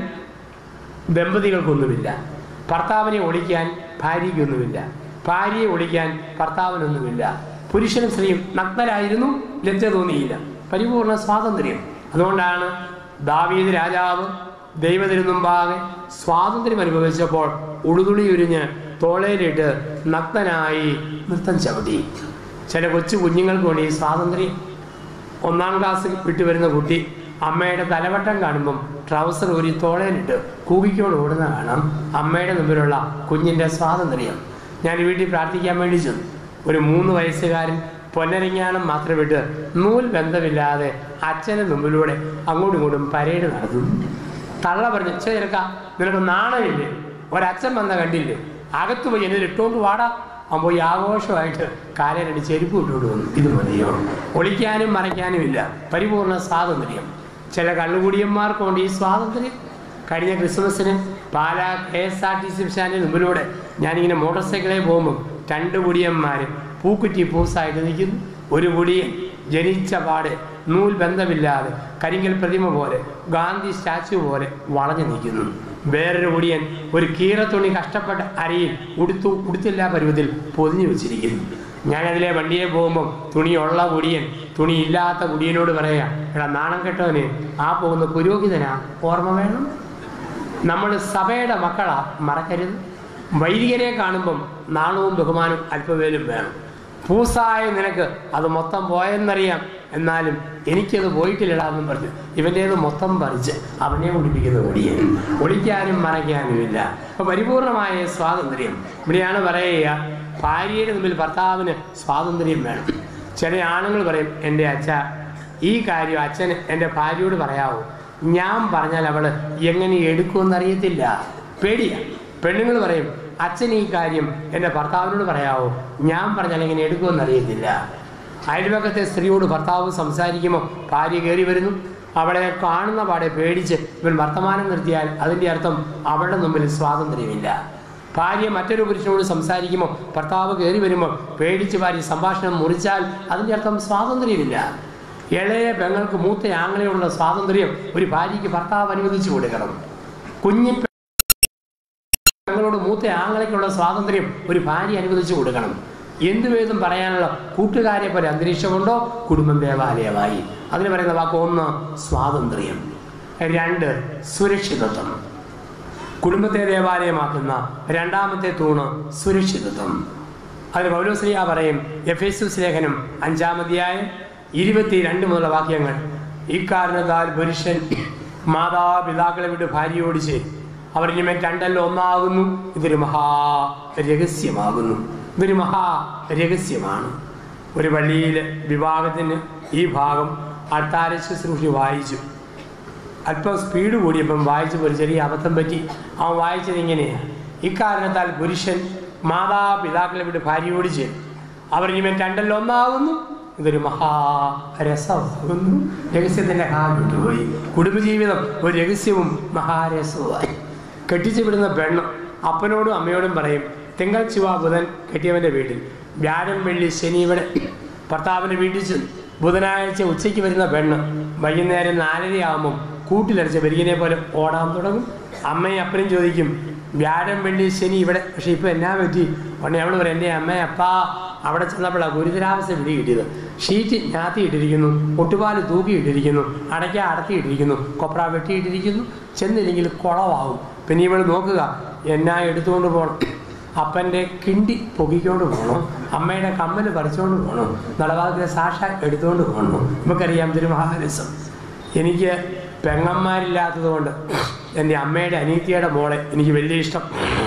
ദമ്പതികൾക്കൊന്നുമില്ല ഭർത്താവിനെ ഒളിക്കാൻ ഭാര്യയ്ക്കൊന്നുമില്ല ഭാര്യയെ ഒളിക്കാൻ ഭർത്താവിനൊന്നുമില്ല പുരുഷനും സ്ത്രീയും നഗ്നരായിരുന്നു ലജ്ജ തോന്നിയില്ല പരിപൂർണ സ്വാതന്ത്ര്യം അതുകൊണ്ടാണ് ദാവീദ് രാജാവ് ദൈവത്തിനു മുമ്പാകെ സ്വാതന്ത്ര്യം അനുഭവിച്ചപ്പോൾ ഉടുതുണി ഉരിഞ്ഞ് തോളയിലിട്ട് നഗ്നനായി നൃത്തം ചവിട്ടി ചില കൊച്ചു കുഞ്ഞുങ്ങൾക്ക് വേണ്ടി ഈ സ്വാതന്ത്ര്യം ഒന്നാം ക്ലാസ് വിട്ടു വരുന്ന കുട്ടി അമ്മയുടെ തലവട്ടം കാണുമ്പം ട്രൗസർ ഒരു തോളയിലിട്ട് കൂകിക്കോട് ഓടുന്ന കാണാം അമ്മയുടെ മുമ്പിലുള്ള കുഞ്ഞിൻ്റെ സ്വാതന്ത്ര്യം ഞാൻ വീട്ടിൽ പ്രാർത്ഥിക്കാൻ വേണ്ടി ചെന്നു ഒരു മൂന്ന് വയസ്സുകാരൻ പൊന്നരങ്ങാനം മാത്രം വിട്ട് നൂൽ ബന്ധമില്ലാതെ അച്ഛൻ്റെ മുമ്പിലൂടെ അങ്ങോട്ടും ഇങ്ങോട്ടും പരേഡ് നടത്തുന്നു തള്ള പറഞ്ഞു ചേർക്ക നിനക്ക് നാണമില്ലേ ഒരച്ഛൻ വന്ന കണ്ടില്ലേ അകത്ത് പോയി എന്നെ ഇട്ടുകൊണ്ട് വാടാ അവൻ പോയി ആഘോഷമായിട്ട് കാലരടി ചെരുപ്പ് ഇട്ടുകൊണ്ട് വന്നു ഇത് മതിയോ ഒളിക്കാനും മറയ്ക്കാനും ഇല്ല പരിപൂർണ സ്വാതന്ത്ര്യം ചില കള്ളുകുടിയന്മാർക്ക് കൊണ്ട് ഈ സ്വാതന്ത്ര്യം കഴിഞ്ഞ ക്രിസ്മസിന് Pala K S R T C സ്റ്റാൻഡിന് മുമ്പിലൂടെ ഞാനിങ്ങനെ മോട്ടോർ സൈക്കിളിൽ പോകുമ്പോൾ രണ്ട് കുടിയന്മാർ പൂക്കുറ്റി പൂസായിട്ട് നിൽക്കുന്നു ഒരു കുടിയൻ ജനിച്ച പാടെ നൂൽ ബന്ധമില്ലാതെ കരിങ്കൽ പ്രതിമ പോലെ ഗാന്ധി സ്റ്റാച്ചു പോലെ വളഞ്ഞു നിൽക്കുന്നു വേറൊരു കുടിയൻ ഒരു കീറത്തുണി കഷ്ടപ്പെട്ട അരയിൽ ഉടുത്തു ഉടുത്തില്ലാ പരുവത്തിൽ പൊതിഞ്ഞു വെച്ചിരിക്കുന്നു ഞാൻ അതിലെ വണ്ടിയെ പോകുമ്പം തുണിയുള്ള കുടിയൻ തുണി ഇല്ലാത്ത കുടിയനോട് പറയാ എടാ നാണം കെട്ടവന് ആ പോകുന്ന പുരോഹിതനാ ഓർമ്മ വേണം നമ്മൾ സഭയുടെ മക്കളാ മറക്കരുത് വൈദികരെ കാണുമ്പം നാണവും ബഹുമാനവും അല്പവേലും വേണം പൂസായ നിനക്ക് അത് മൊത്തം പോയെന്നറിയാം എന്നാലും എനിക്കത് പോയിട്ടില്ലടാന്നും പറഞ്ഞു ഇവൻ്റേത് മൊത്തം പറിച്ച് അവനെ ഒളിപ്പിക്കുന്ന ഒടിയൻ ഒളിക്കാനും മറയ്ക്കാനുമില്ല അപ്പൊ പരിപൂർണമായ സ്വാതന്ത്ര്യം ഇവിടെയാണ് പറയുക ഭാര്യയുടെ മുമ്പിൽ ഭർത്താവിന് സ്വാതന്ത്ര്യം വേണം ചില ആണുങ്ങൾ പറയും എൻ്റെ അച്ഛ ഈ കാര്യം അച്ഛൻ എൻ്റെ ഭാര്യയോട് പറയാവോ ഞാൻ പറഞ്ഞാൽ അവള് എങ്ങനെ എടുക്കുമെന്നറിയത്തില്ല പേടിയാ പെണ്ണുങ്ങൾ പറയും അച്ഛൻ ഈ കാര്യം എൻ്റെ ഭർത്താവിനോട് പറയാവോ ഞാൻ പറഞ്ഞാൽ എങ്ങനെ എടുക്കുമെന്നറിയത്തില്ല അയൽപക്കത്തെ സ്ത്രീയോട് ഭർത്താവ് സംസാരിക്കുമ്പോൾ ഭാര്യ കയറി വരുന്നു അവളെ കാണുന്ന പാടെ പേടിച്ച് ഇവൻ വർത്തമാനം നിർത്തിയാൽ അതിൻ്റെ അർത്ഥം അവളുടെ മുമ്പിൽ സ്വാതന്ത്ര്യമില്ല ഭാര്യ മറ്റൊരു പുരുഷനോട് സംസാരിക്കുമ്പോൾ ഭർത്താവ് കയറി വരുമ്പോൾ പേടിച്ച് ഭാര്യ സംഭാഷണം മുറിച്ചാൽ അതിൻ്റെ അർത്ഥം സ്വാതന്ത്ര്യമില്ല ഇളയ പെങ്ങൾക്ക് മൂത്ത ആങ്ങളയോടുള്ള സ്വാതന്ത്ര്യം ഒരു ഭാര്യയ്ക്ക് ഭർത്താവ് അനുവദിച്ചു കൊടുക്കണം കുഞ്ഞി പെങ്ങളോട് മൂത്ത ആങ്ങളയ്ക്കുള്ള സ്വാതന്ത്ര്യം ഒരു ഭാര്യ അനുവദിച്ചു കൊടുക്കണം എന്തുവേതും പറയാനുള്ള കൂട്ടുകാരെ പോലെ അന്തരീക്ഷമുണ്ടോ കുടുംബം ദേവാലയമായി അതിന് പറയുന്ന വാക്ക് ഒന്ന് സ്വാതന്ത്ര്യം രണ്ട് സുരക്ഷിതത്വം കുടുംബത്തെ ദേവാലയമാക്കുന്ന രണ്ടാമത്തെ തൂണ് സുരക്ഷിതത്വം അതിന് പൗലോസ്ലിയ പറയും എഫ് എസ് ലേഖനം അഞ്ചാമധ്യായം ഇരുപത്തിരണ്ട് മുതലുള്ള വാക്യങ്ങൾ ഇക്കാരണത്താൽ പുരുഷൻ മാതാപിതാക്കളെ വിട്ട് ഭാര്യയോട് ചേരും അവർ ഇനിമേൽ രണ്ടല്ല ഒന്നാകുന്നു ഇതൊരു മഹാ രഹസ്യമാകുന്നു ഇതൊരു മഹാ രഹസ്യമാണ് ഒരു പള്ളിയിൽ വിവാഹത്തിന് ഈ ഭാഗം അൾത്താര ശുശ്രൂഷ വായിച്ചു അല്പം സ്പീഡ് കൂടിയപ്പം വായിച്ചപ്പോൾ ഒരു ചെറിയ അബദ്ധം പറ്റി അവൻ വായിച്ചത് ഇങ്ങനെയാണ് ഇക്കാരണത്താൽ പുരുഷൻ മാതാപിതാക്കളെ വിട്ട് ഭാര്യയോട് ചേരും അവർ ഇനിമേൽ രണ്ടല്ല ഒന്നാകുന്നു ഇതൊരു മഹാരസമാകുന്നു രഹസ്യത്തിന്റെ ഹാ വിട്ടുപോയി കുടുംബജീവിതം ഒരു രഹസ്യവും മഹാരസവുമായി കെട്ടിച്ചു വിടുന്ന പെണ്ണ് അപ്പനോടും അമ്മയോടും പറയും തിങ്കൾ ചുവ ബുധൻ കെട്ടിയവന്റെ വീട്ടിൽ വ്യാഴം വെള്ളി ശനി ഇവിടെ ഭർത്താവിന്റെ വീട്ടിൽ ചെന്നു ബുധനാഴ്ച ഉച്ചയ്ക്ക് വരുന്ന പെണ്ണ് വൈകുന്നേരം നാലരയാകുമ്പം കൂട്ടിലടിച്ച വെരികിനെ പോലെ ഓടാൻ തുടങ്ങും അമ്മയും അപ്പനും ചോദിക്കും വ്യാഴം വെള്ളി ശനി ഇവിടെ പക്ഷെ ഇപ്പൊ എന്നാ പറ്റി ഉടനെ അവള് പറയും എൻ്റെ അമ്മ അപ്പാ അവിടെ ചെന്നപ്പോഴാണ് ഗുരുതരാവസ്ഥ പിടി കിട്ടിയത് ഷീറ്റ് ഞാത്തിയിട്ടിരിക്കുന്നു ഒട്ടുപാല് തൂക്കിയിട്ടിരിക്കുന്നു അടയ്ക്ക അടത്തിയിട്ടിരിക്കുന്നു കൊപ്ര വെട്ടിയിട്ടിരിക്കുന്നു ചെന്നില്ലെങ്കിൽ കുളമാവും പിന്നെ ഇവൾ നോക്കുക എന്നാ എടുത്തുകൊണ്ട് പോകണം അപ്പൻ്റെ കിണ്ടി പൊക്കിക്കൊണ്ട് പോകണം അമ്മയുടെ കമ്മൽ പറിച്ചുകൊണ്ട് പോകണം നടവാതിലെ സാക്ഷ എടുത്തുകൊണ്ട് പോകണം നമുക്കറിയാം തിരുമഹാരസം എനിക്ക് പെങ്ങന്മാരില്ലാത്തത് കൊണ്ട് എൻ്റെ അമ്മയുടെ അനീത്തിയുടെ മോളെ എനിക്ക് വലിയ ഇഷ്ടം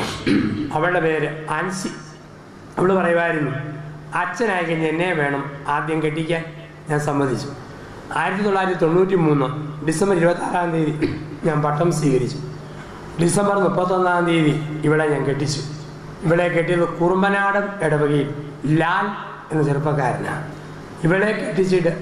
അവളുടെ പേര് ആൻസി അവൾ പറയുമായിരുന്നു അച്ഛനായി കഴിഞ്ഞ് എന്നെ വേണം ആദ്യം കെട്ടിക്കാൻ ഞാൻ സമ്മതിച്ചു ആയിരത്തി തൊള്ളായിരത്തി തൊണ്ണൂറ്റി മൂന്ന് ഡിസംബർ ഇരുപത്തി ആറാം തീയതി ഞാൻ പട്ടം സ്വീകരിച്ചു ഡിസംബർ മുപ്പത്തൊന്നാം തീയതി ഇവിടെ ഞാൻ കെട്ടിച്ചു ഇവളെ കെട്ടിയത് കുറുമ്പനാടൻ ഇടവകയിൽ ലാൽ എന്ന ചെറുപ്പക്കാരനാണ് ഇവളെ കെട്ടിച്ചിട്ട്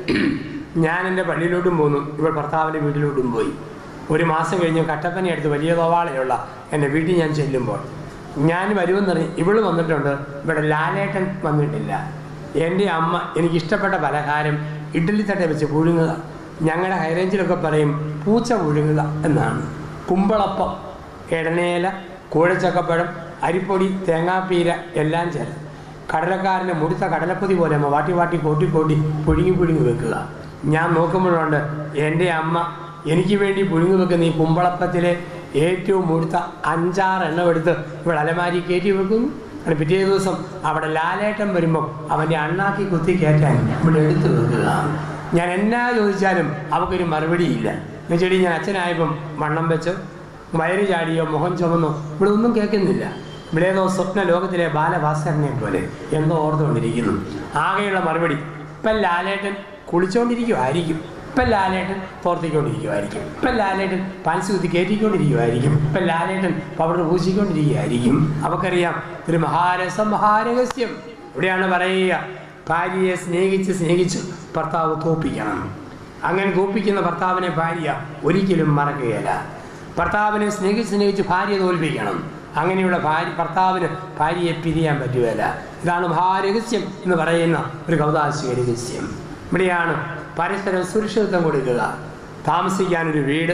ഞാൻ എൻ്റെ പള്ളിയിലോട്ടും പോന്നു ഇവൾ ഭർത്താവിൻ്റെ വീട്ടിലോട്ടും പോയി ഒരു മാസം കഴിഞ്ഞ് കട്ടപ്പന അടുത്ത് വലിയ തോവാളയുള്ള എൻ്റെ വീട്ടിൽ ഞാൻ ചെല്ലുമ്പോൾ ഞാൻ വരുമെന്നറിഞ്ഞ് ഇവള് വന്നിട്ടുണ്ട് ഇവിടെ ലാലേട്ടൻ വന്നിട്ടില്ല എൻ്റെ അമ്മ എനിക്ക് ഇഷ്ടപ്പെട്ട പലഹാരം ഇഡ്ഡലി തട്ട വെച്ച് പുഴുങ്ങുക ഞങ്ങളുടെ ഹൈറേഞ്ചിലൊക്കെ പറയും പൂച്ച പുഴുങ്ങുക എന്നാണ് കുമ്പളപ്പം ഇടനേല കൂഴച്ചക്കപ്പഴം അരിപ്പൊടി തേങ്ങാപ്പീര എല്ലാം ചേർത്ത് കടലക്കാരൻ്റെ മുടുത്ത കടലപ്പൊതി പോലെ അമ്മ വാട്ടി വാട്ടി കോട്ടി കോട്ടി പുഴുങ്ങി പുഴുങ്ങി വെക്കുക ഞാൻ നോക്കുമ്പോഴുണ്ട് എൻ്റെ അമ്മ എനിക്ക് വേണ്ടി പുഴുങ്ങി വെക്കുന്ന ഈ കുമ്പളപ്പത്തിലെ ഏറ്റവും മുഴുത്ത അഞ്ചാറ് എണ്ണം എടുത്ത് ഇവിടെ അലമാരി കയറ്റി വെക്കുന്നു അങ്ങനെ പിറ്റേ ദിവസം അവിടെ ലാലേട്ടൻ വരുമ്പോൾ അവൻ്റെ അണ്ണാക്കി കുത്തി കയറ്റാൻ ഇവിടെ എടുത്തു വെക്കുക ഞാൻ എന്നാ ചോദിച്ചാലും അവക്കൊരു മറുപടിയില്ല എന്നുവെച്ചാൽ ഞാൻ അച്ഛനായപ്പം വണ്ണം വെച്ച് വയറ് ചാടിയോ മുഖം ചുമന്നോ ഇവിടെ ഒന്നും കേൾക്കുന്നില്ല ഇവിടെ ഏതോ സ്വപ്ന ലോകത്തിലെ ബാലഭാസ്കരനെ പോലെ എന്തോ ഓർത്തുകൊണ്ടിരിക്കുന്നു ആകെയുള്ള മറുപടി ഇപ്പം ലാലേട്ടൻ കുളിച്ചുകൊണ്ടിരിക്കുമായിരിക്കും ഇപ്പം ലാലേട്ടൻ തോർത്തിക്കൊണ്ടിരിക്കുമായിരിക്കും ഇപ്പം ലാലേട്ടൻ പാൻസ് കുത്തി കയറ്റിക്കൊണ്ടിരിക്കുമായിരിക്കും ഇപ്പം ലാലേട്ടൻ പൗഡർ പൂശിക്കൊണ്ടിരിക്കുകയായിരിക്കും അവക്കറിയാം ഒരു മഹാരസം മഹാരഹസ്യം ഇവിടെയാണ് പറയുക ഭാര്യയെ സ്നേഹിച്ച് സ്നേഹിച്ച് ഭർത്താവ് തോപ്പിക്കണം അങ്ങനെ തോപ്പിക്കുന്ന ഭർത്താവിനെ ഭാര്യ ഒരിക്കലും മറക്കുകയില്ല ഭർത്താവിനെ സ്നേഹിച്ച് സ്നേഹിച്ച് ഭാര്യ തോൽപ്പിക്കണം അങ്ങനെയുള്ള ഭാര്യ ഭർത്താവിന് ഭാര്യയെ പിരിയാൻ പറ്റുകയില്ല ഇതാണ് മഹാരഹസ്യം എന്ന് പറയുന്ന ഒരു കൗതാശിക രഹസ്യം ഇവിടെയാണ് പരസ്പരം സുരക്ഷിതത്വം കൊടുക്കുക താമസിക്കാനൊരു വീട്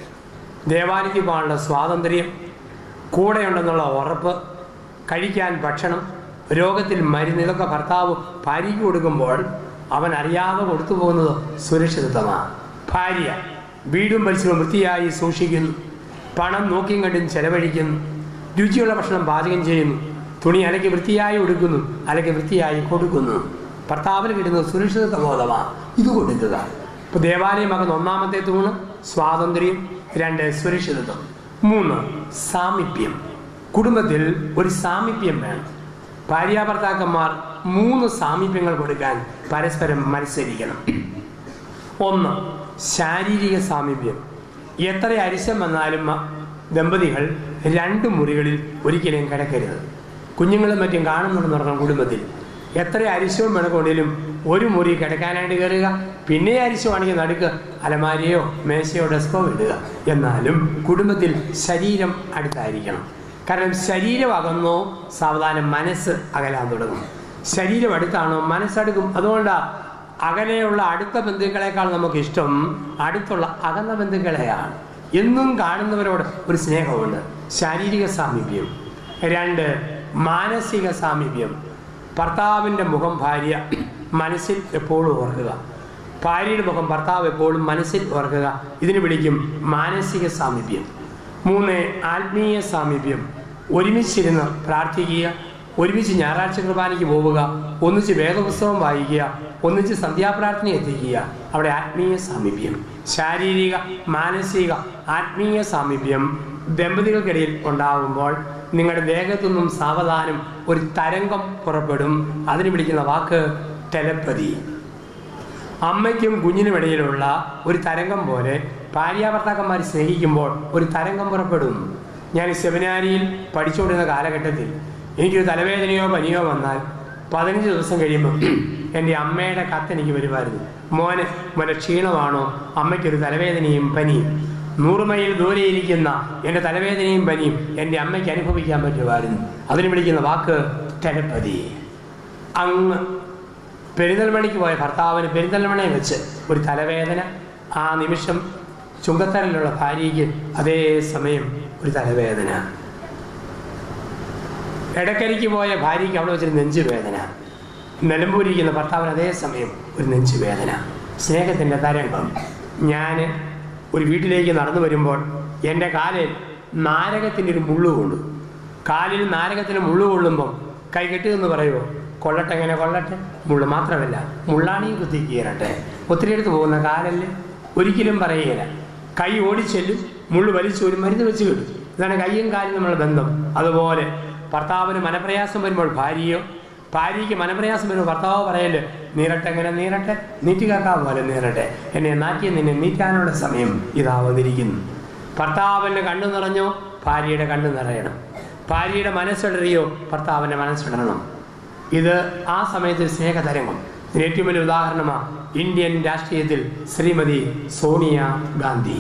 ദേവാലയത്തിൽ പോകാനുള്ള സ്വാതന്ത്ര്യം കൂടെയുണ്ടെന്നുള്ള ഉറപ്പ് കഴിക്കാൻ ഭക്ഷണം രോഗത്തിൽ മരുന്ന് ഇതൊക്കെ ഭർത്താവ് ഭാര്യയ്ക്ക് കൊടുക്കുമ്പോൾ അവൻ അറിയാതെ കൊടുത്തു പോകുന്നത് സുരക്ഷിതത്വമാണ് ഭാര്യ വീടും പരിസരവും വൃത്തിയായി സൂക്ഷിക്കുന്നു പണം നോക്കിയും കണ്ടും ചെലവഴിക്കുന്നു രുചിയുള്ള ഭക്ഷണം പാചകം ചെയ്യുന്നു തുണി അലക്കി വൃത്തിയായി ഉടുക്കുന്നു അലക്കി വൃത്തിയായി കൊടുക്കുന്നു ഭർത്താവിന് കിട്ടുന്നത് സുരക്ഷിതത്വ ബോധമാണ് ഇത് കൊടുക്കുക ഇപ്പൊ ദേവാലയമാകുന്ന ഒന്നാമത്തെ തൂണ് സ്വാതന്ത്ര്യം രണ്ട് സുരക്ഷിതത്വം മൂന്ന് സാമീപ്യം കുടുംബത്തിൽ ഒരു സാമീപ്യം വേണം ഭാര്യാഭർത്താക്കന്മാർ മൂന്ന് സാമീപ്യങ്ങൾ കൊടുക്കാൻ പരസ്പരം മത്സരിക്കണം ഒന്ന് ശാരീരിക സാമീപ്യം എത്ര അരിശം വന്നാലും മ- ദമ്പതികൾ രണ്ട് മുറികളിൽ ഒരിക്കലും കിടക്കരുത് കുഞ്ഞുങ്ങളും മറ്റും കാണുന്നുണ്ടെന്ന് പറഞ്ഞ കുടുംബത്തിൽ എത്ര അരിശവും വിളകൊണ്ടിലും ഒരു മുറി കിടക്കാനായിട്ട് കയറുക പിന്നെ അരിശമാണെങ്കിൽ നടുക്ക് അലമാരിയോ മേശയോ ഡെസ്കോ ഇടുക എന്നാലും കുടുംബത്തിൽ ശരീരം അടുത്തായിരിക്കണം കാരണം ശരീരം അകന്നോ സാവധാനം മനസ്സ് അകലാൻ തുടങ്ങും ശരീരം അടുത്താണോ മനസ്സടുക്കും അതുകൊണ്ടാണ് അകലെയുള്ള അടുത്ത ബന്ധുക്കളെക്കാൾ നമുക്ക് ഇഷ്ടം അടുത്തുള്ള അകന്ന ബന്ധുക്കളെയാണ് എന്നും കാണുന്നവരോട് ഒരു സ്നേഹമുണ്ട് ശാരീരിക സാമീപ്യം രണ്ട് മാനസിക സാമീപ്യം ഭർത്താവിൻ്റെ മുഖം ഭാര്യ മനസ്സിൽ എപ്പോഴും ഓർക്കുക ഭാര്യയുടെ മുഖം ഭർത്താവ് എപ്പോഴും മനസ്സിൽ ഓർക്കുക ഇതിന് വിളിക്കും മാനസിക സാമീപ്യം മൂന്ന് ആത്മീയ സാമീപ്യം ഒരുമിച്ചിരുന്ന് പ്രാർത്ഥിക്കുക ഒരുമിച്ച് ഞായറാഴ്ച കുർബാനയ്ക്ക് പോവുക ഒന്നിച്ച് വേദപുസ്തകം വായിക്കുക ഒന്നിച്ച് സന്ധ്യാപ്രാർത്ഥന എത്തിക്കുക അവിടെ ആത്മീയ സാമീപ്യം ശാരീരിക മാനസിക ആത്മീയ സാമീപ്യം ദമ്പതികൾക്കിടയിൽ ഉണ്ടാകുമ്പോൾ നിങ്ങളുടെ ദേഹത്തു നിന്നും സാവധാനം ഒരു തരംഗം പുറപ്പെടും അതിന് വിളിക്കുന്ന വാക്ക് ടെലപ്പതി അമ്മയ്ക്കും കുഞ്ഞിനും ഇടയിലുള്ള ഒരു തരംഗം പോലെ ഭാര്യാഭർത്താക്കന്മാർ സ്നേഹിക്കുമ്പോൾ ഒരു തരംഗം പുറപ്പെടും ഞാൻ സെമിനാരിയിൽ പഠിച്ചുകൊണ്ടിരുന്ന കാലഘട്ടത്തിൽ എനിക്കൊരു തലവേദനയോ പനിയോ വന്നാൽ പതിനഞ്ച് ദിവസം കഴിയുമ്പോൾ എൻ്റെ അമ്മയുടെ കത്ത് എനിക്ക് വരുമായിരുന്നു മോന് മോനെ ക്ഷീണമാണോ അമ്മയ്ക്കൊരു തലവേദനയും പനിയും നൂറ് മൈൽ ദൂരെ ഇരിക്കുന്ന എൻ്റെ തലവേദനയും പനിയും എൻ്റെ അമ്മയ്ക്ക് അനുഭവിക്കാൻ പറ്റുമായിരുന്നു അതിന് വിളിക്കുന്ന വാക്ക് ടെലപ്പതി അങ്ങ് പെരിന്തൽമണിക്ക് പോയ ഭർത്താവിന് പെരിന്തൽമണയെ വെച്ച് ഒരു തലവേദന ആ നിമിഷം ചുങ്കത്തരലുള്ള ഭാര്യയ്ക്ക് അതേ സമയം ഒരു തലവേദന ഇടക്കരിക്ക് പോയ ഭാര്യയ്ക്ക് അവിടെ വെച്ചൊരു നെഞ്ചുവേദന നിലമ്പൂരിക്കുന്ന ഭർത്താവിന് അതേ സമയം ഒരു നെഞ്ചുവേദന സ്നേഹത്തിൻ്റെ തരംഗം ഞാൻ ഒരു വീട്ടിലേക്ക് നടന്നു വരുമ്പോൾ എൻ്റെ കാലിൽ നാരകത്തിൻ്റെ ഒരു മുള്ളു കൊണ്ടു കാലിൽ നാരകത്തിന് മുള്ളു കൊള്ളുമ്പം കൈ കെട്ടുമെന്ന് പറയുമോ കൊള്ളട്ടെ എങ്ങനെ കൊള്ളട്ടെ മുള്ളു മാത്രമല്ല മുള്ളാണിയും കുത്തി കീറട്ടെ ഒത്തിരി അടുത്ത് പോകുന്ന കാലല്ലേ ഒരിക്കലും പറയുകയില്ല കൈ ഓടിച്ചെല്ലും മുള്ളു വലിച്ചു ഒരു മരുന്ന് വെച്ച് കിട്ടും ഇതാണ് കയ്യും കാലും നമ്മളുടെ ബന്ധം അതുപോലെ ഭർത്താവിന് മനപ്രയാസം വരുമ്പോൾ ഭാര്യയോ ഭാര്യയ്ക്ക് മനപ്രയാസം വരുമ്പോൾ ഭർത്താവ് പറയല് നീരട്ടെ എങ്ങനെ നീരട്ടെ നീറ്റിക്കാക്കാ പോലെ നീരട്ടെ എന്നെ നാറ്റിയ നിന്നെ നീറ്റാനുള്ള സമയം ഇതാ വന്നിരിക്കുന്നു ഭർത്താവിൻ്റെ കണ്ണു നിറഞ്ഞോ ഭാര്യയുടെ കണ്ണു നിറയണം ഭാര്യയുടെ മനസ്സിടറിയോ ഭർത്താവിൻ്റെ മനസ്സിടണം ഇത് ആ സമയത്ത് സ്നേഹതരംഗം ഇതിന് ഏറ്റവും വലിയ ഉദാഹരണമാണ് ഇന്ത്യൻ രാഷ്ട്രീയത്തിൽ ശ്രീമതി സോണിയ ഗാന്ധി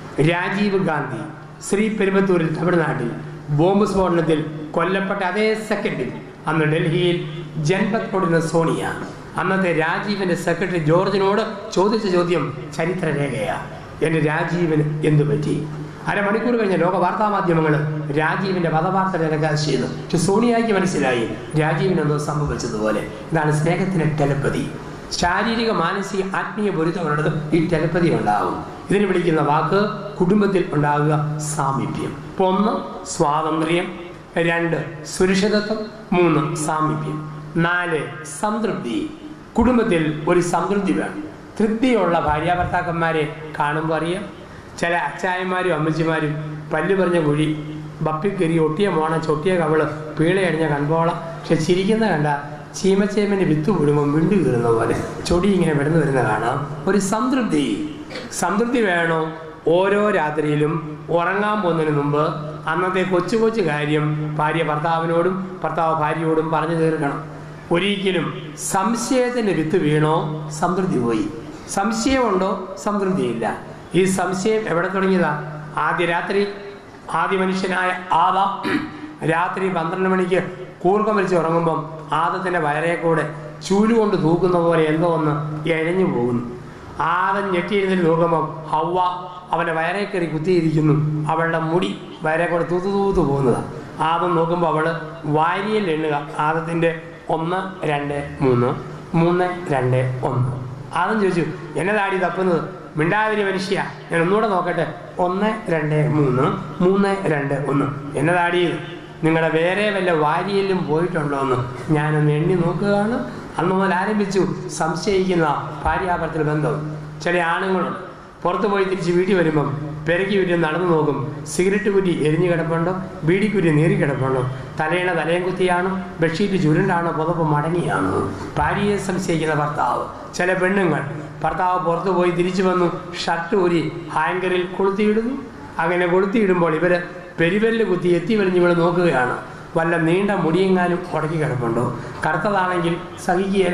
രാജീവ് ഗാന്ധി ശ്രീ പെരുമ്പത്തൂരിൽ തമിഴ്നാട്ടിൽ ബോംബ് സ്ഫോടനത്തിൽ കൊല്ലപ്പെട്ട അതേ സെക്കൻഡിൽ അന്ന് ഡൽഹിയിൽ ജൻപത് കൊടുന്ന സോണിയ അന്നത്തെ രാജീവിന്റെ സെക്രട്ടറി ജോർജിനോട് ചോദിച്ച ചോദ്യം ചരിത്രരേഖയാണ് എൻ്റെ രാജീവിന് എന്തു പറ്റി അരമണിക്കൂർ കഴിഞ്ഞ ലോക വാർത്താ മാധ്യമങ്ങൾ രാജീവിന്റെ വധവാർത്ത ടെലികാസ്റ്റ് ചെയ്തു പക്ഷെ സോണിയയ്ക്ക് മനസ്സിലായി രാജീവിന് എന്തോ സംഭവിച്ചതുപോലെ ഇതാണ് സ്നേഹത്തിന് ടെലപ്പതി ശാരീരിക മാനസിക ആത്മീയ പൊരുത്തമുള്ളത് ഈ ടെലപ്പതി ഉണ്ടാകും ഇതിന് വിളിക്കുന്ന വാക്ക് കുടുംബത്തിൽ ഉണ്ടാകുക സാമീപ്യം ഇപ്പൊ ഒന്ന് സ്വാതന്ത്ര്യം രണ്ട് സുരക്ഷിതത്വം മൂന്ന് സാമീപ്യം നാല് സംതൃപ്തി കുടുംബത്തിൽ ഒരു സംതൃപ്തി വേണം തൃപ്തിയുള്ള ഭാര്യാഭർത്താക്കന്മാരെ കാണുമ്പോൾ അറിയാം ചില അച്ചായന്മാരും അമ്മച്ചിമാരും പല്ല് പറഞ്ഞ കുഴി ബപ്പിക്കരി ഒട്ടിയ മോണ ചൊട്ടിയ കവള് പീളയടിഞ്ഞ കൺപോള പക്ഷെ ചിരിക്കുന്ന കണ്ട ചീമച്ചേമന് വിത്ത് വിടുമ്പോൾ വിണ്ടു കീറുന്ന പോലെ ചൊടി ഇങ്ങനെ വിടന്നു വരുന്ന കാണാം ഒരു സംതൃപ്തി സംതൃപ്തി വേണോ ഓരോ രാത്രിയിലും ഉറങ്ങാൻ പോകുന്നതിന് മുമ്പ് അന്നത്തെ കൊച്ചു കൊച്ചു കാര്യം ഭാര്യ ഭർത്താവിനോടും ഭർത്താവ് ഭാര്യയോടും പറഞ്ഞു തീർക്കണം ഒരിക്കലും സംശയത്തിന്റെ വിത്ത് വീണോ സംതൃപ്തി പോയി സംശയമുണ്ടോ സംതൃപ്തിയില്ല ഈ സംശയം എവിടെ തുടങ്ങിയതാ ആദ്യ രാത്രി ആദ്യ മനുഷ്യനായ ആദ രാത്രി പന്ത്രണ്ട് മണിക്ക് കൂർക്കം വലിച്ച് ഉറങ്ങുമ്പം ആദത്തിന്റെ വയറേ കൂടെ ചൂലുകൊണ്ട് തൂക്കുന്ന പോലെ എന്തോ ഒന്ന് എഴഞ്ഞു പോകുന്നു ആദം ഞെട്ടിയിരുന്നിട്ട് നോക്കുമ്പം ഹവ്വ അവന്റെ വയറേ കയറി കുത്തിയിരിക്കുന്നു അവളുടെ മുടി വയറേ കൂടെ തൂത്തു തൂത്തു പോകുന്നതാണ് ആദം നോക്കുമ്പോൾ അവള് വാരിയൽ എണ്ണുക ആദത്തിന്റെ ഒന്ന് രണ്ട് മൂന്ന് മൂന്ന് രണ്ട് ഒന്ന് ആദം ചോദിച്ചു എന്നതാടി തപ്പുന്നത് മിണ്ടാതിരി മനുഷ്യ ഞാൻ ഒന്നുകൂടെ നോക്കട്ടെ ഒന്ന് രണ്ട് മൂന്ന് മൂന്ന് രണ്ട് ഒന്ന് എന്നതാടി ഇത് നിങ്ങളുടെ വേറെ വല്ല വാരിയലും പോയിട്ടുണ്ടോ എന്ന് ഞാനൊന്ന് എണ്ണി നോക്കുകയാണ് അന്ന് മുതൽ ആരംഭിച്ചു സംശയിക്കുന്ന ഭാര്യാഭർത്തൃ ബന്ധം ചില ആണുങ്ങളുണ്ട് പുറത്തു പോയി തിരിച്ച് വീട്ടിൽ വരുമ്പം പെരക്കി വിറ്റ് നടന്നു നോക്കും സിഗരറ്റ് കുറ്റി എരിഞ്ഞു കിടപ്പുണ്ടോ ബീഡിക്കുറ്റി നീറി കിടപ്പുണ്ടോ തലയിണ തലയും കുത്തിയാണോ ബെഡ്ഷീറ്റ് ചുരുണ്ടാണോ പുതപ്പ് മടങ്ങിയാണോ ഭാര്യയെ സംശയിക്കുന്ന ഭർത്താവ് ചില പെണ്ണുങ്ങൾ ഭർത്താവ് പുറത്തു പോയി തിരിച്ചു വന്നു ഷർട്ട് ഊരി ഹാങ്കറിൽ കൊളുത്തിയിടുന്നു അങ്ങനെ കൊളുത്തിയിടുമ്പോൾ ഇവര് പെരിവെല്ല് കുത്തി എത്തി വലിഞ്ഞ് ഇവിടെ നോക്കുകയാണ് വല്ല നീണ്ട മുടിയെങ്ങാനും ഉടക്കി കിടപ്പുണ്ടോ കറുത്തതാണെങ്കിൽ സഹിക്കുകയില്ല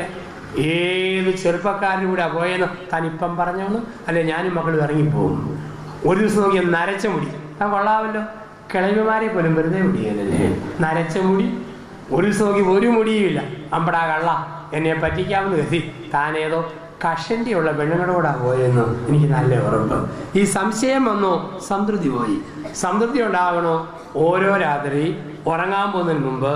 ഏത് ചെറുപ്പക്കാരനും കൂടെ പോയെന്ന് താൻ ഇപ്പം പറഞ്ഞോന്ന് അല്ലെ ഞാനും മക്കളും ഇറങ്ങിപ്പോകും ഒരു ദിവസം നോക്കിയ നരച്ച മുടി താൻ കൊള്ളാമല്ലോ കിളവിമാരെ പോലും വെറുതെ മുടിയല്ലേ നരച്ച മുടി ഒരു ദിവസം നോക്കി ഒരു മുടിയുമില്ല അമ്പടാ കള്ള എന്നെ പറ്റിക്കാമെന്ന് കരുതി താനേതോ കഷണ്ടിയുള്ള പെണ്ണുങ്ങളോടാ പോയെന്ന് എനിക്ക് നല്ല ഉറപ്പ് ഈ സംശയം വന്നോ സംതൃപ്തി പോയി സംതൃപ്തി ഉണ്ടാകണോ ഓരോ രാത്രി ഉറങ്ങാൻ പോകുന്നതിന് മുമ്പ്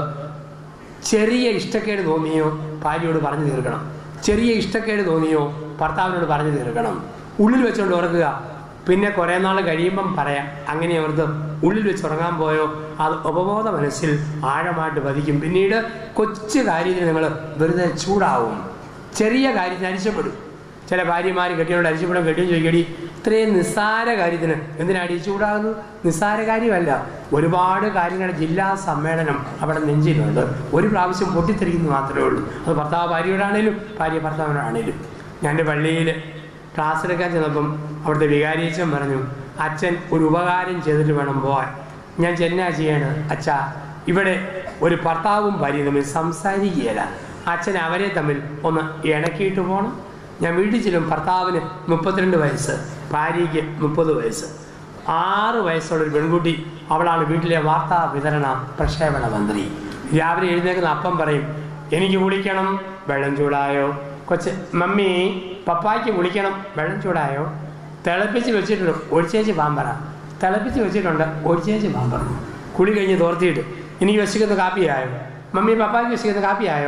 ചെറിയ ഇഷ്ടക്കേട് തോന്നിയോ ഭാര്യയോട് പറഞ്ഞു തീർക്കണം ചെറിയ ഇഷ്ടക്കേട് തോന്നിയോ ഭർത്താവിനോട് പറഞ്ഞു തീർക്കണം ഉള്ളിൽ വെച്ചുകൊണ്ട് ഉറക്കുക പിന്നെ കുറേ നാൾ കഴിയുമ്പം പറയാം അങ്ങനെ അവർത്ത് ഉള്ളിൽ വെച്ച് ഉറങ്ങാൻ പോയോ അത് ഉപബോധ മനസ്സിൽ ആഴമായിട്ട് പതിക്കും പിന്നീട് കൊച്ചു കാര്യത്തിന് നിങ്ങൾ വെറുതെ ചൂടാവും ചെറിയ കാര്യത്തിന് അരിച്ചപ്പെടും ചില ഭാര്യമാർ കെട്ടിയോട് അരിച്ചപ്പെടും കെട്ടിയും ചോദിക്കടി ഇത്രയും നിസ്സാര കാര്യത്തിന് എന്തിനാടി ചൂടാകുന്നു നിസ്സാര കാര്യമല്ല ഒരുപാട് കാര്യങ്ങൾ ജില്ലാ സമ്മേളനം അവിടെ നെഞ്ചിലുണ്ട് ഒരു പ്രാവശ്യം പൊട്ടിത്തെറിക്കുന്നു മാത്രമേ ഉള്ളൂ അത് ഭർത്താവ് ഭാര്യയോടാണേലും ഭാര്യ ഭർത്താവിനോടാണേലും ഞാൻ എൻ്റെ പള്ളിയിൽ ക്ലാസ് എടുക്കാൻ ചെന്നപ്പം അവിടുത്തെ വികാരിയച്ഛൻ പറഞ്ഞു അച്ഛൻ ഒരു ഉപകാരം ചെയ്തിട്ട് വേണം പോവാൻ ഞാൻ ചെന്നാ ചെയ്യാണ് അച്ഛാ ഇവിടെ ഒരു ഭർത്താവും ഭാര്യയും തമ്മിൽ സംസാരിക്കുകയില്ല അച്ഛൻ അവരെ തമ്മിൽ ഒന്ന് ഇണക്കിയിട്ട് പോകണം ഞാൻ വീട്ടിൽ ചെല്ലും ഭർത്താവിന് മുപ്പത്തിരണ്ട് വയസ്സ് ഭാര്യയ്ക്ക് മുപ്പത് വയസ്സ് ആറ് വയസ്സുള്ള ഒരു പെൺകുട്ടി അവളാണ് വീട്ടിലെ വാർത്താ വിതരണ പ്രക്ഷേപണ മന്ത്രി രാവിലെ എഴുന്നേക്കുന്ന അപ്പം പറയും എനിക്ക് കുളിക്കണം വെള്ളം ചൂടായോ കൊച്ച് മമ്മി പപ്പായ്ക്ക് കുളിക്കണം വെള്ളം ചൂടായോ തിളപ്പിച്ച് വെച്ചിട്ടുണ്ട് ഒഴിച്ചേച്ച് പാമ്പറ തിളപ്പിച്ച് വെച്ചിട്ടുണ്ട് ഒഴിച്ചേച്ച് പാമ്പറ കുളി കഴിഞ്ഞ് തോർത്തിയിട്ട് എനിക്ക് വിശക്കുന്ന കാപ്പിയായോ മമ്മി പപ്പായ്ക്ക് വിശക്കുന്ന കാപ്പിയായോ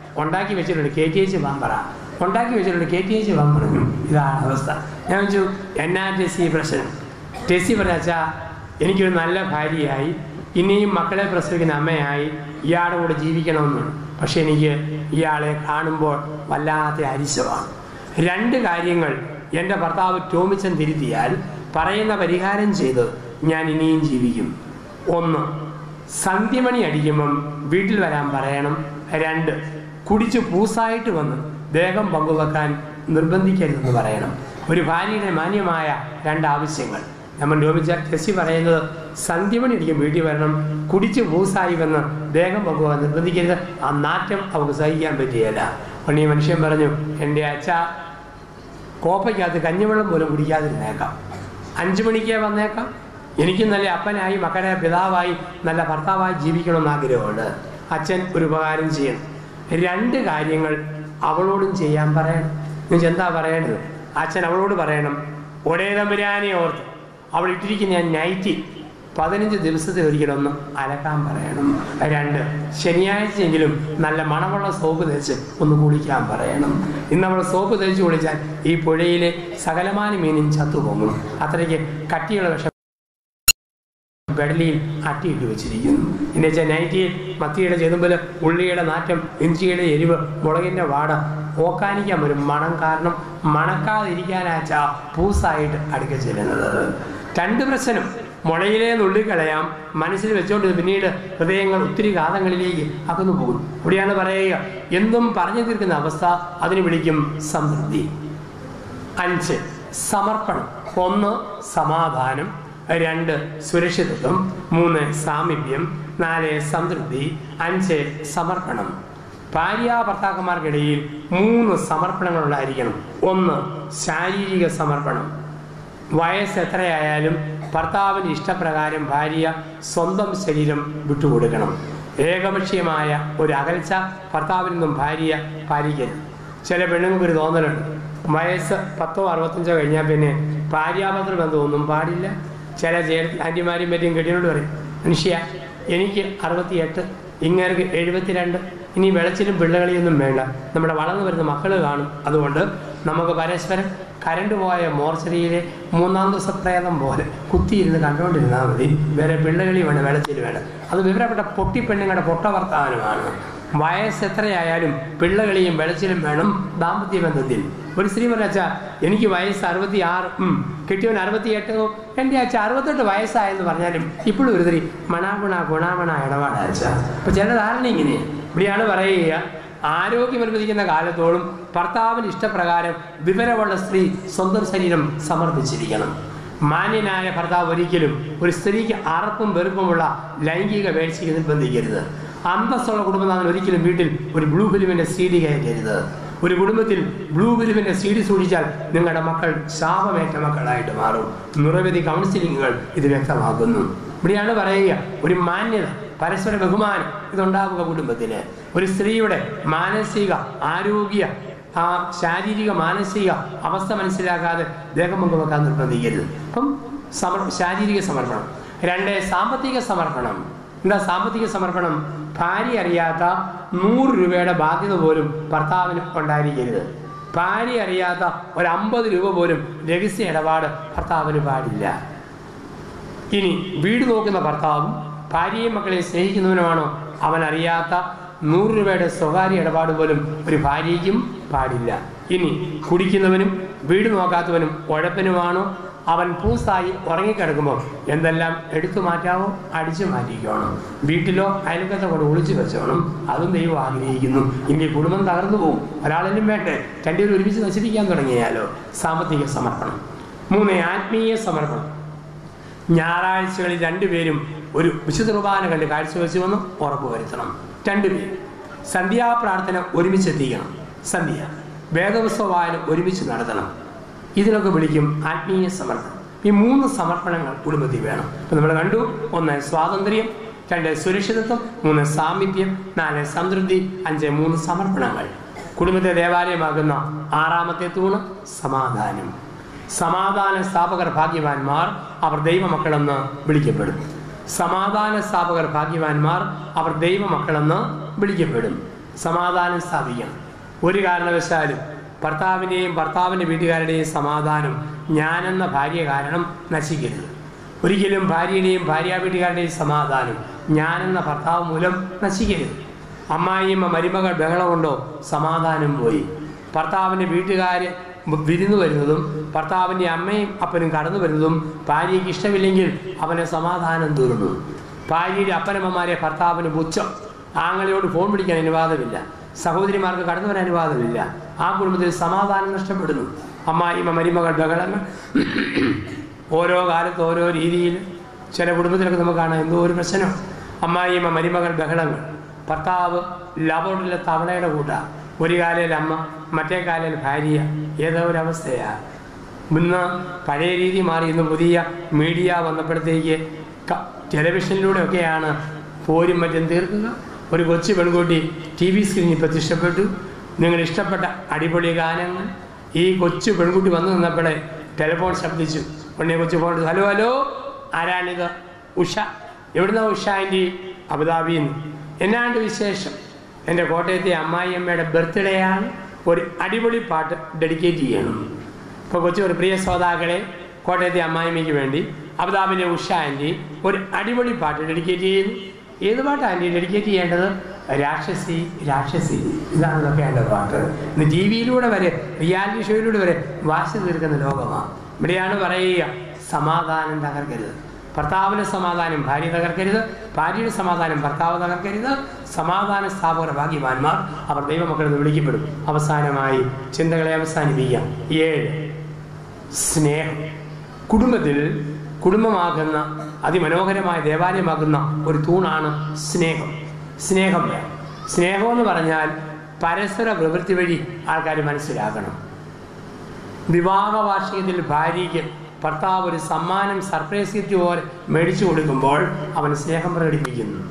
ഉണ്ടാക്കി വെച്ചിട്ടുണ്ട് കെ ടി എച്ച് പമ്പറ ഉണ്ടാക്കി വെച്ചിട്ടുണ്ട് കെ ടി എച്ച് പമ്പറും ഇതാണ് അവസ്ഥ ഞാൻ വെച്ചു എന്നാ ടെസ്സി പ്രശ്നം ടെസ്സി പറഞ്ഞാ എനിക്കൊരു നല്ല ഭാര്യയായി ഇനിയും മക്കളെ പ്രസവിക്കുന്ന അമ്മയായി ഇയാളുടെ കൂടെ ജീവിക്കണമെന്നുണ്ട് പക്ഷെ എനിക്ക് ഇയാളെ കാണുമ്പോൾ വല്ലാത്ത അരിശമാണ് രണ്ട് കാര്യങ്ങൾ എൻ്റെ ഭർത്താവ് ടോമിച്ചൻ തിരുത്തിയാൽ പറയുന്ന പരിഹാരം ചെയ്ത് ഞാൻ ഇനിയും ജീവിക്കും ഒന്ന് സന്ധ്യമണി അടിക്കുമ്പം വീട്ടിൽ വരാൻ പറയണം രണ്ട് കുടിച്ച് പൂസായിട്ട് വന്ന് ദേഹം പങ്കുവെക്കാൻ നിർബന്ധിക്കരുതെന്ന് പറയണം ഒരു ഭാര്യയുടെ മാന്യമായ രണ്ട് ആവശ്യങ്ങൾ നമ്മൾ ലോപിച്ച ടെസ്സി പറയുന്നത് സന്ധ്യമണി അടിക്കും വീട്ടിൽ വരണം കുടിച്ച് പൂസായി വന്ന് ദേഹം പങ്കുവെക്കാൻ നിർബന്ധിക്കരുത് ആ നാറ്റം അവർക്ക് സഹിക്കാൻ പറ്റുകയില്ല അപ്പോൾ ഈ മനുഷ്യൻ പറഞ്ഞു എൻ്റെ അച്ഛ കോപ്പയ്ക്കകത്ത് കഞ്ഞിവെള്ളം പോലും കുടിക്കാതിരുന്നേക്കാം അഞ്ചു മണിക്കേ വന്നേക്കാം എനിക്കും നല്ല അപ്പനായി മക്കളുടെ പിതാവായി നല്ല ഭർത്താവായി ജീവിക്കണമെന്ന് ആഗ്രഹമുണ്ട് അച്ഛൻ ഒരു ഉപകാരം ചെയ്യണം രണ്ട് കാര്യങ്ങൾ അവളോടും ചെയ്യാൻ പറയണം എന്നുവെച്ചാൽ എന്താ പറയേണ്ടത് അച്ഛൻ അവളോട് പറയണം ഒരേ തമ്പുരാനെ ഓർത്ത് അവൾ ഇട്ടിരിക്കുന്ന ഞാൻ നൈറ്റി പതിനഞ്ച് ദിവസത്തിൽ ഒരിക്കലൊന്ന് അലക്കാൻ പറയണം രണ്ട് ശനിയാഴ്ചയെങ്കിലും നല്ല മണമുള്ള സോപ്പ് തേച്ച് ഒന്ന് കുളിക്കാൻ പറയണം ഇന്ന് നമ്മൾ സോപ്പ് തേച്ച് കുളിച്ചാൽ ഈ പുഴയിലെ സകലമാന മീനും ചത്തുപോകും അത്രയ്ക്ക് കട്ടിയുള്ള വിഷം വെടലിയിൽ അട്ടിയിട്ട് വെച്ചിരിക്കുന്നു എന്നു വെച്ചാൽ നൈറ്റിയിൽ മത്തിയുടെ ചെതുമ്പൽ ഉള്ളിയുടെ നാറ്റം ഇഞ്ചിയുടെ എരിവ് മുളകിൻ്റെ വാട ഓക്കാനിക്കാൻ ഒരു മണം കാരണം മണക്കാതിരിക്കാനാച്ച പൂസായിട്ട് അടുക്ക ചെല്ലുന്നത് രണ്ട് പ്രശ്നം മുളയിലെ നുള്ളിക്കളയാം മനസ്സിൽ വെച്ചുകൊണ്ട് പിന്നീട് ഹൃദയങ്ങൾ ഒത്തിരി കാതങ്ങളിലേക്ക് അകന്നു പോകും ഇവിടെയാണ് പറയുക എന്തും പറഞ്ഞു തീർക്കുന്ന അവസ്ഥ അതിന് വിളിക്കും സമൃദ്ധി അഞ്ച് സമർപ്പണം ഒന്ന് സമാധാനം രണ്ട് സുരക്ഷിതത്വം മൂന്ന് സാമീപ്യം നാല് സംതൃപ്തി അഞ്ച് സമർപ്പണം ഭാര്യ ഭർത്താക്കന്മാർക്കിടയിൽ മൂന്ന് സമർപ്പണങ്ങൾ ഉണ്ടായിരിക്കണം ഒന്ന് ശാരീരിക സമർപ്പണം വയസ്സ് എത്രയായാലും ഭർത്താവിൻ്റെ ഇഷ്ടപ്രകാരം ഭാര്യ സ്വന്തം ശരീരം വിട്ടുകൊടുക്കണം ഏകപക്ഷീയമായ ഒരു അകൽച്ച ഭർത്താവിൽ നിന്നും ഭാര്യ പാലിക്കരുത് ചില പെണ്ണുങ്ങൾക്ക് ഒരു തോന്നലുണ്ട് വയസ്സ് പത്തോ അറുപത്തഞ്ചോ കഴിഞ്ഞാൽ പിന്നെ ഭാര്യാഭദ്ര ബന്ധമൊന്നും പാടില്ല ചില ചേർത്തി ആൻറ്റിമാരും പറ്റിയും കെട്ടിയോട് പറയും മനുഷ്യ എനിക്ക് അറുപത്തിയെട്ട് ഇങ്ങേർക്ക് എഴുപത്തിരണ്ട് ഇനി വെളച്ചിലും പിള്ളകളിയൊന്നും വേണ്ട നമ്മുടെ വളർന്നു വരുന്ന മക്കൾ കാണും അതുകൊണ്ട് നമുക്ക് പരസ്പരം കരണ്ട് പോയ മോർച്ചറിയിലെ മൂന്നാം ദിവസ പ്രേതം പോലെ കുത്തിയിരുന്ന് കണ്ടുകൊണ്ടിരുന്നാൽ മതി വേറെ പിള്ളകളി വേണം വെളച്ചിൽ വേണം അത് വിവരപ്പെട്ട പൊട്ടിപ്പെണ്ണുങ്ങളുടെ പൊട്ട വർത്താനമാണ് വയസ്സ് എത്രയായാലും പിള്ളകളിയും വെളച്ചിലും വേണം ദാമ്പത്യ ബന്ധത്തിൽ ഒരു സ്ത്രീ പറഞ്ഞാ എനിക്ക് വയസ്സ് അറുപത്തി ആറ് ഉം കെട്ടിയവൻ അറുപത്തി എട്ട് എൻ്റെ അച്ഛ അറുപത്തെട്ട് വയസ്സായെന്ന് പറഞ്ഞാലും ഇപ്പോഴും ഒരു സ്ത്രീ മണാഗുണ ഗുണാമണ ഇടപാടാ അച്ഛ അപ്പൊ ചില ധാരണ ഇങ്ങനെയാണ് ഇവിടെയാണ് പറയുക ആരോഗ്യം അനുവദിക്കുന്ന കാലത്തോളം ഭർത്താവിന് ഇഷ്ടപ്രകാരം വിവരമുള്ള സ്ത്രീ സ്വന്തം ശരീരം സമർപ്പിച്ചിരിക്കണം മാന്യനായ ഭർത്താവ് ഒരിക്കലും ഒരു സ്ത്രീക്ക് അറപ്പും വെറുപ്പുമുള്ള ലൈംഗിക വീഴ്ചയ്ക്ക് നിർബന്ധിക്കരുത് അന്തസ്സുള്ള കുടുംബനാഥൻ ഒരിക്കലും വീട്ടിൽ ഒരു ബ്ലൂ ഫിലിമിന്റെ സി ഡി കയറ്റരുത് ഒരു കുടുംബത്തിൽ ബ്ലൂ ഫിലിമിന്റെ സി ഡി സൂക്ഷിച്ചാൽ നിങ്ങളുടെ മക്കൾ ശാപമേറ്റ മക്കളായിട്ട് മാറും നിരവധി കൗൺസിലിങ്ങുകൾ ഇത് വ്യക്തമാക്കുന്നു ഇവിടെയാണ് പറയുക ഒരു മാന്യത പരസ്പര ബഹുമാനം ഇതുണ്ടാവുക കുടുംബത്തിന് ഒരു സ്ത്രീയുടെ മാനസിക ആരോഗ്യ ആ ശാരീരിക മാനസിക അവസ്ഥ മനസ്സിലാക്കാതെ ദേഹം പങ്കുവെക്കാൻ നിർബന്ധിക്കരുത് അപ്പം സമർ ശാരീരിക സമർപ്പണം രണ്ട് സാമ്പത്തിക സമർപ്പണം എന്താ സാമ്പത്തിക സമർപ്പണം ഭാര്യ അറിയാത്ത നൂറ് രൂപയുടെ ബാധ്യത പോലും ഭർത്താവിന് ഉണ്ടായിരിക്കരുത് ഭാര്യ അറിയാത്ത ഒരു അമ്പത് രൂപ പോലും രഹസ്യ ഇടപാട് ഭർത്താവിന് പാടില്ല ഇനി വീട് നോക്കുന്ന ഭർത്താവും ഭാര്യയും മക്കളെയും സ്നേഹിക്കുന്നവനുമാണോ അവൻ അറിയാത്ത നൂറ് രൂപയുടെ സ്വകാര്യ ഇടപാട് പോലും ഒരു ഭാര്യയ്ക്കും പാടില്ല ഇനി കുടിക്കുന്നവനും വീട് നോക്കാത്തവനും ഉഴപ്പനുമാണോ അവൻ പൂസായി ഉറങ്ങിക്കിടക്കുമ്പോൾ എന്തെല്ലാം എടുത്തു മാറ്റാവോ അടിച്ചു മാറ്റിക്കോണം വീട്ടിലോ അയൽക്കത്തെ കൊണ്ട് ഒളിച്ചു വെച്ചോണം അതും ദൈവം ആഗ്രഹിക്കുന്നു ഇനി കുടുംബം തകർന്നു പോകും ഒരാളെങ്കിലും വേണ്ടേ രണ്ടുപേരും ഒരുമിച്ച് നശിപ്പിക്കാൻ തുടങ്ങിയാലോ സാമ്പത്തിക സമർപ്പണം മൂന്ന് ആത്മീയ സമർപ്പണം ഞായറാഴ്ചകളിൽ രണ്ടുപേരും ഒരു വിശുദ്ധ കുർബാന കണ്ട് കാഴ്ചവെച്ച് വന്ന് ഉറപ്പ് വരുത്തണം രണ്ടുപേരും സന്ധ്യാപ്രാർത്ഥന ഒരുമിച്ച് എത്തിക്കണം സന്ധ്യ വേദപുസ്തക വായന ഒരുമിച്ച് നടത്തണം ഇതിനൊക്കെ വിളിക്കും ആത്മീയ സമർപ്പണം ഈ മൂന്ന് സമർപ്പണങ്ങൾ കുടുംബത്തിൽ വേണം ഇപ്പം നമ്മൾ കണ്ടു ഒന്ന് സ്വാതന്ത്ര്യം രണ്ട് സുരക്ഷിതത്വം മൂന്ന് സാമീപ്യം നാല് സംതൃപ്തി അഞ്ച് മൂന്ന് സമർപ്പണങ്ങൾ കുടുംബത്തെ ദേവാലയമാകുന്ന ആറാമത്തെ തൂണ് സമാധാനം സമാധാന സ്ഥാപകർ ഭാഗ്യവാന്മാർ അവർ ദൈവമക്കളെന്ന് വിളിക്കപ്പെടും സമാധാന സ്ഥാപകർ ഭാഗ്യവാന്മാർ അവർ ദൈവമക്കളെന്ന് വിളിക്കപ്പെടും സമാധാനം സ്ഥാപിക്കണം ഒരു കാരണവശാലും ഭർത്താവിൻ്റെയും ഭർത്താവിൻ്റെ വീട്ടുകാരുടെയും സമാധാനം ഞാനെന്ന ഭാര്യ കാരണം നശിക്കരുത് ഒരിക്കലും ഭാര്യയുടെയും ഭാര്യ വീട്ടുകാരുടെയും സമാധാനം ഞാനെന്ന ഭർത്താവ് മൂലം നശിക്കരുത് അമ്മായിയമ്മ മരുമകൾ ബഹളമുണ്ടോ സമാധാനം പോയി ഭർത്താവിൻ്റെ വീട്ടുകാർ വിരുന്നു വരുന്നതും ഭർത്താവിൻ്റെ അമ്മയും അപ്പനും കടന്നു വരുന്നതും ഭാര്യയ്ക്ക് ഇഷ്ടമില്ലെങ്കിൽ അവനെ സമാധാനം തീർന്നു ഭാര്യയുടെ അപ്പനമ്മമാരെ ഭർത്താവിന് പുച്ഛം ആങ്ങളയോട് ഫോൺ വിളിക്കാൻ അനുവാദമില്ല സഹോദരിമാർക്ക് കടന്നു വരാൻ അനുവാദമില്ല ആ കുടുംബത്തിൽ സമാധാനം നഷ്ടപ്പെടുന്നു അമ്മായിമ്മ മരുമകൾ ബഹളങ്ങൾ ഓരോ കാലത്ത് ഓരോ രീതിയിൽ ചില കുടുംബത്തിലൊക്കെ നമുക്ക് കാണാം എന്തോ ഒരു പ്രശ്നം അമ്മായിയമ്മ മരുമകൾ ബഹളങ്ങൾ ഭർത്താവ് ലബോട്ടിലെ തവളയുടെ കൂട്ട ഒരു കാലയിൽ അമ്മ മറ്റേ കാലയിൽ ഭാര്യ ഏതോ ഒരു അവസ്ഥയാണ് ഇന്ന് പഴയ രീതി മാറി ഇന്ന് പുതിയ മീഡിയ വന്നപ്പോഴത്തേക്ക് ക- ടെലിവിഷനിലൂടെയൊക്കെയാണ് പോരും മറ്റും തീർക്കുക ഒരു കൊച്ചു പെൺകുട്ടി ടി വി സ്ക്രീനിൽ പ്രത്യക്ഷപ്പെട്ടു നിങ്ങൾ ഇഷ്ടപ്പെട്ട അടിപൊളി ഗാനങ്ങൾ ഈ കൊച്ചു പെൺകുട്ടി വന്നു നിന്നപ്പോഴേ ടെലിഫോൺ ശബ്ദിച്ചു ഉടനെ കൊച്ചു ഫോൺ എടുത്തു, ഹലോ ഹലോ ആരാണിത് ഉഷ എവിടുന്ന ഉഷ ആൻറ്റി അബുദാബിയിൽ നിന്ന് എന്നാണ്ട് വിശേഷം എൻ്റെ കോട്ടയത്തെ അമ്മായിയമ്മയുടെ ബർത്ത്ഡേ ആണ് ഒരു അടിപൊളി പാട്ട് ഡെഡിക്കേറ്റ് ചെയ്യണം ഇപ്പോൾ കൊച്ചു ഒരു പ്രിയ ശ്രോതാക്കളെ കോട്ടയത്തെ അമ്മായിമ്മയ്ക്ക് വേണ്ടി അബുദാബിലെ ഉഷ ആൻറ്റി ഒരു അടിപൊളി പാട്ട് ഡെഡിക്കേറ്റ് ചെയ്യുന്നു ഏത് പാട്ട് ആൻറ്റി ഡെഡിക്കേറ്റ് ചെയ്യേണ്ടത് രാക്ഷസി രാക്ഷസി ഇതാണ് ഇതൊക്കെ എൻ്റെ പാട്ട് ഇന്ന് ടി വിയിലൂടെ വരെ റിയാലിറ്റി ഷോയിലൂടെ വരെ വാശി തീർക്കുന്ന ലോകമാണ് ഇവിടെയാണ് പറയുക സമാധാനം തകർക്കരുത് ഭർത്താവിന് സമാധാനം ഭാര്യ തകർക്കരുത് ഭാര്യയുടെ സമാധാനം ഭർത്താവ് തകർക്കരുത് സമാധാന സ്ഥാപകർ ഭാഗ്യവാന്മാർ അവർ ദൈവമക്കളെന്ന് വിളിക്കപ്പെടും അവസാനമായി ചിന്തകളെ അവസാനിപ്പിക്കാം ഏഴ് സ്നേഹം കുടുംബത്തിൽ കുടുംബമാകുന്ന അതിമനോഹരമായ ദേവാലയമാകുന്ന ഒരു തൂണാണ് സ്നേഹം സ്നേഹം സ്നേഹം എന്ന് പറഞ്ഞാൽ പരസ്പര പ്രവൃത്തി വഴി ആൾക്കാർ മനസ്സിലാക്കണം വിവാഹ വാർഷികത്തിൽ ഭാര്യയ്ക്ക് ഭർത്താവ് ഒരു സമ്മാനം സർപ്രൈസ് ഗിഫ്റ്റ് പോലെ മേടിച്ചു കൊടുക്കുമ്പോൾ അവൻ സ്നേഹം പ്രകടിപ്പിക്കുന്നു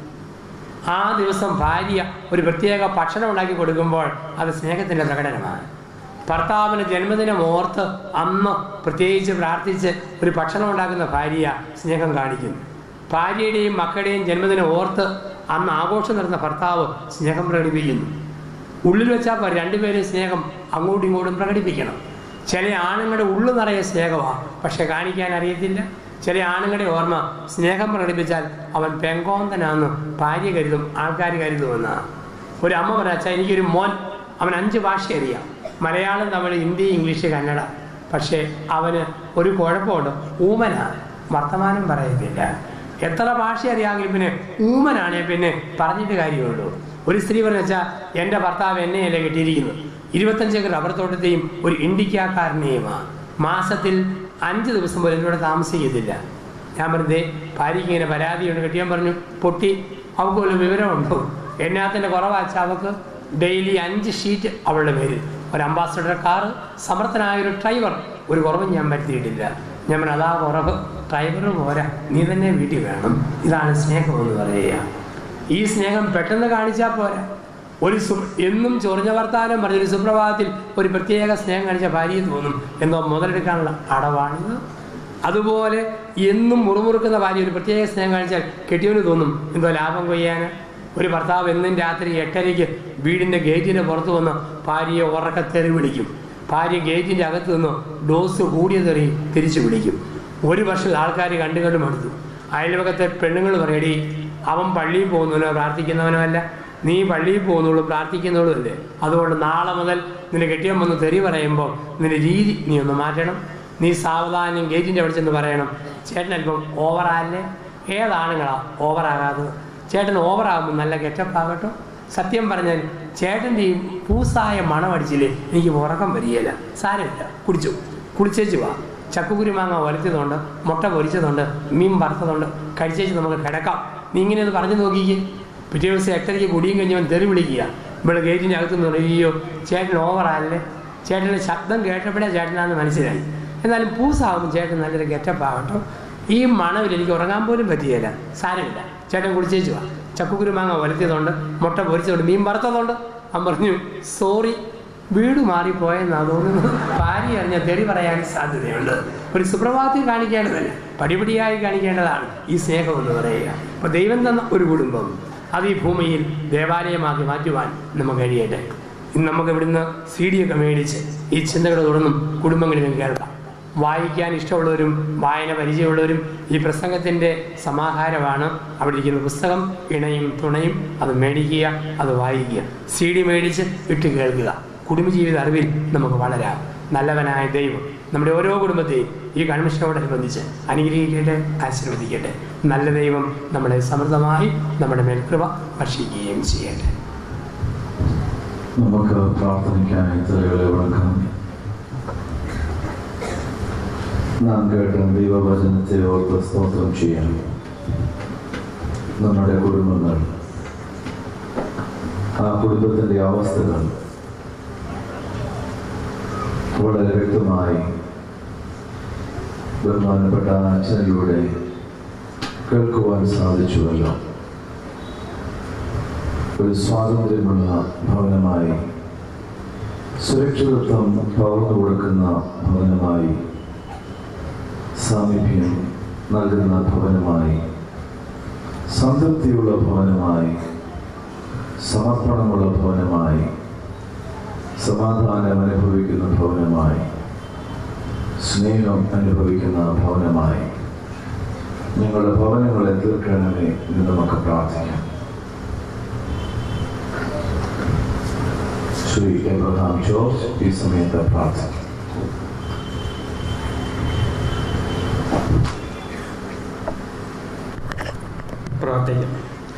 ആ ദിവസം ഭാര്യ ഒരു പ്രത്യേക ഭക്ഷണം ഉണ്ടാക്കി കൊടുക്കുമ്പോൾ അത് സ്നേഹത്തിൻ്റെ പ്രകടനമാണ് ഭർത്താവിന് ജന്മദിനം ഓർത്ത് അന്ന് പ്രത്യേകിച്ച് പ്രാർത്ഥിച്ച് ഒരു ഭക്ഷണം ഉണ്ടാക്കുന്ന ഭാര്യ സ്നേഹം കാണിക്കുന്നു ഭാര്യയുടെയും മക്കളുടെയും ജന്മദിനം ഓർത്ത് അന്ന് ആഘോഷം നടന്ന ഭർത്താവ് സ്നേഹം പ്രകടിപ്പിക്കുന്നു ഉള്ളിൽ വെച്ചാൽ പോരെ രണ്ടുപേരും സ്നേഹം അങ്ങോട്ടും ഇങ്ങോട്ടും പ്രകടിപ്പിക്കണം ചില ആണുങ്ങളുടെ ഉള്ളു നിറയെ സ്നേഹമാണ് പക്ഷെ കാണിക്കാൻ അറിയത്തില്ല ചില ആണുങ്ങളുടെ ഓർമ്മ സ്നേഹം പ്രകടിപ്പിച്ചാൽ അവൻ പെങ്കോന്തനാന്ന് ഭാര്യ കരുതും ആൾക്കാർ കരുതുമെന്നാണ് ഒരു അമ്മ പറയാച്ച എനിക്കൊരു മോൻ അവൻ അഞ്ച് ഭാഷ അറിയാം മലയാളം തമിഴ് ഹിന്ദി ഇംഗ്ലീഷ് കന്നഡ പക്ഷേ അവന് ഒരു കുഴപ്പമുണ്ട് ഊമനാണ് വർത്തമാനം പറയത്തില്ല എത്ര ഭാഷ അറിയാമെങ്കിൽ പിന്നെ ഊമനാണേ പിന്നെ പറഞ്ഞിട്ട് കാര്യമുള്ളൂ ഒരു സ്ത്രീ പറഞ്ഞു വെച്ചാൽ എൻ്റെ ഭർത്താവ് എന്നെയല്ലേ കെട്ടിയിരിക്കുന്നത് ഇരുപത്തഞ്ച് റബ്ബർ തോട്ടത്തെയും ഒരു ഇന്ത്യക്കാരനെയുമാണ് മാസത്തിൽ അഞ്ച് ദിവസം പോലും എന്നോട് താമസിക്കത്തില്ല ഞാൻ പറഞ്ഞേ ഭാര്യയ്ക്ക് ഇങ്ങനെ പരാതിയുണ്ട് കെട്ടിയാൻ പറഞ്ഞു പൊട്ടി അവൾക്ക് വല്ല വിവരമുണ്ടോ എന്നാത്തിൻ്റെ കുറവാച്ച അവൾക്ക് ഡെയിലി അഞ്ച് ഷീറ്റ് അവളുടെ പേരിൽ ഒരു അംബാസഡർ കാറ് സമർത്ഥനായ ഒരു ഡ്രൈവർ ഒരു കുറവും ഞാൻ വരുത്തിയിട്ടില്ല ഞാൻ പറഞ്ഞു അതാ കുറവ് ഡ്രൈവർ പോരാ നീ തന്നെ വീട്ടിൽ വേണം ഇതാണ് സ്നേഹം എന്ന് പറയുക ഈ സ്നേഹം പെട്ടെന്ന് കാണിച്ചാൽ പോരാ ഒരു സു എന്നും ചൊറിഞ്ഞ വർത്താനം പറഞ്ഞ ഒരു സുപ്രഭാതത്തിൽ ഒരു പ്രത്യേക സ്നേഹം കാണിച്ച ഭാര്യയെ തോന്നും എന്തോ മുതലെടുക്കാനുള്ള അടവാണിത് അതുപോലെ എന്നും മുറുമുറുക്കുന്ന ഭാര്യ ഒരു പ്രത്യേക സ്നേഹം കാണിച്ചാൽ കെട്ടിയവന് തോന്നും എന്തോ ലാഭം കൊയ്യാൻ ഒരു ഭർത്താവ് എന്നും രാത്രി എട്ടരയ്ക്ക് വീടിൻ്റെ ഗേറ്റിൻ്റെ പുറത്ത് വന്ന് ഭാര്യയെ ഉറക്കത്തെറി വിളിക്കും ഭാര്യ ഗേറ്റിൻ്റെ അകത്ത് നിന്ന് ഡോസ് കൂടിയ തെറി തിരിച്ചു വിളിക്കും ഒരു വർഷം ആൾക്കാർ കണ്ടു കണ്ടു മടുത്തു അയൽവകത്തെ പെണ്ണുങ്ങൾ പറയടി അവൻ പള്ളിയിൽ പോകുന്നവനോ പ്രാർത്ഥിക്കുന്നവനോ അല്ല നീ പള്ളിയിൽ പോകുന്നുള്ളൂ പ്രാർത്ഥിക്കുന്നുള്ളൂ അല്ലേ അതുകൊണ്ട് നാളെ മുതൽ നിന്റെ കെട്ടിയം വന്ന് തെറി പറയുമ്പോൾ നിന്റെ രീതി നീ ഒന്ന് മാറ്റണം നീ സാവധാനം ഗേറ്റിൻ്റെ അവിടെ ചെന്ന് പറയണം ചേട്ടൻ അല്പം ഓവറാല്ലേ ഏതാണുങ്ങളാ ഓവറാകാത്തത് ചേട്ടൻ ഓവറാകുമ്പോൾ നല്ല ഗെറ്റപ്പാകട്ടോ സത്യം പറഞ്ഞാൽ ചേട്ടൻ്റെ ഈ പൂസായ മണമടിച്ചില്ലേ എനിക്ക് ഉറക്കം വരികയില്ല സാരമില്ല കുടിച്ചു കുടിച്ചേച്ച് വാ ചക്കുകുരുമാങ്ങ ഒലത്തിയതുകൊണ്ട് മുട്ട പൊരിച്ചതുണ്ട് മീൻ വറുത്തതുണ്ട് കഴിച്ചേച്ച് നമുക്ക് കിടക്കാം നീ ഇങ്ങനെ ഒന്ന് പറഞ്ഞു നോക്കിക്കേ പിറ്റേ ദിവസം എട്ടരയ്ക്ക് കുടിയും കഴിഞ്ഞവൻ തെറി വിളിക്കുക ഇവിടെ ഗേറ്റിൻ്റെ അകത്ത് നിന്ന് അയ്യോ ചേട്ടൻ ഓവറല്ലേ ചേട്ടൻ്റെ ശബ്ദം കേട്ടപ്പോഴേ ചേട്ടനാണെന്ന് മനസ്സിലായി എന്നാലും പൂസാകുമ്പോൾ ചേട്ടൻ നല്ലൊരു ഗെറ്റപ്പാകട്ടോ ഈ മണവിൽ എനിക്ക് ഉറങ്ങാൻ പോലും പറ്റിയല്ല സാരമില്ല ചേട്ടൻ കുടിച്ചേച്ചു വാ ചക്കുകുരുമാങ്ങ ഒലത്തിയതുകൊണ്ട് മുട്ട പൊരിച്ചതുകൊണ്ട് മീൻ വറുത്തതുകൊണ്ട് അവൻ പറഞ്ഞു സോറി വീട് മാറിപ്പോയെന്നാ തോന്നുന്നു ഭാര്യ അറിഞ്ഞ തെറി പറയാൻ സാധ്യതയുണ്ട് ഒരു സുപ്രഭാതത്തിൽ കാണിക്കേണ്ടതല്ല പടിപടിയായി കാണിക്കേണ്ടതാണ് ഈ സ്നേഹം എന്ന് പറയുക അപ്പോൾ ദൈവം തന്ന ഒരു കുടുംബം അത് ഈ ഭൂമിയിൽ ദേവാലയമാക്കി മാറ്റുവാൻ നമുക്ക് കഴിയട്ടെ ഇന്ന് നമുക്ക് ഇവിടുന്ന് സി ഡി ഒക്കെ മേടിച്ച് ഈ ചിന്തകൾ തുടർന്നും കുടുംബങ്ങളിലും കേൾക്കാം വായിക്കാൻ ഇഷ്ടമുള്ളവരും വായന പരിചയമുള്ളവരും ഈ പ്രസംഗത്തിൻ്റെ സമാഹാരമാണ് അവിടെ ഇരിക്കുന്ന പുസ്തകം ഇണയും തുണയും അത് മേടിക്കുക അത് വായിക്കുക സി ഡി മേടിച്ച് ഇട്ട് കേൾക്കുക കുടുംബജീവിത അറിവിൽ നമുക്ക് വളരാം നല്ലവനായ ദൈവം നമ്മുടെ ഓരോ കുടുംബത്തെയും ഈ കൺവെൻഷനോടനുബന്ധിച്ച് അനുഗ്രഹിക്കട്ടെ ആശീർവദിക്കട്ടെ നല്ല ദൈവം നമ്മളെ സമൃദ്ധമായി നമ്മുടെ മേൽകൃപ ഭക്ഷിക്കുകയും ചെയ്യട്ടെ നമുക്ക് പ്രാർത്ഥനയ്ക്കായി തലകളെ വണക്കാം നാം കേട്ട ദൈവവചനത്തെ ഓർത്ത് സ്തോത്രം ചെയ്യാം നമ്മുടെ കുടുംബങ്ങൾ ആ കുടുംബത്തിന്റെ അവസ്ഥകൾ വളരെ വ്യക്തമായി ബഹുമാനപ്പെട്ട അച്ഛനിലൂടെ കേൾക്കുവാൻ സാധിച്ചുവല്ലോ ഒരു സ്വാതന്ത്ര്യമുള്ള ഭവനമായി സുരക്ഷിതത്വം പകർന്നു കൊടുക്കുന്ന ഭവനമായി സാമീപ്യം നൽകുന്ന ഭവനമായി സംതൃപ്തിയുള്ള ഭവനമായി സമർപ്പണമുള്ള ഭവനമായി സമാധാനം അനുഭവിക്കുന്ന ഭവനമായി സ്നേഹം അനുഭവിക്കുന്ന ഭവനമായി ഞങ്ങളുടെ ഭവനങ്ങളെ തീർക്കണമേ എന്ന് നമുക്ക് പ്രാർത്ഥിക്കാം ശ്രീ എബ്രഹാം ജോർജ് ഈ സമയത്ത് പ്രാർത്ഥിക്കും പ്രാർത്ഥിക്കാം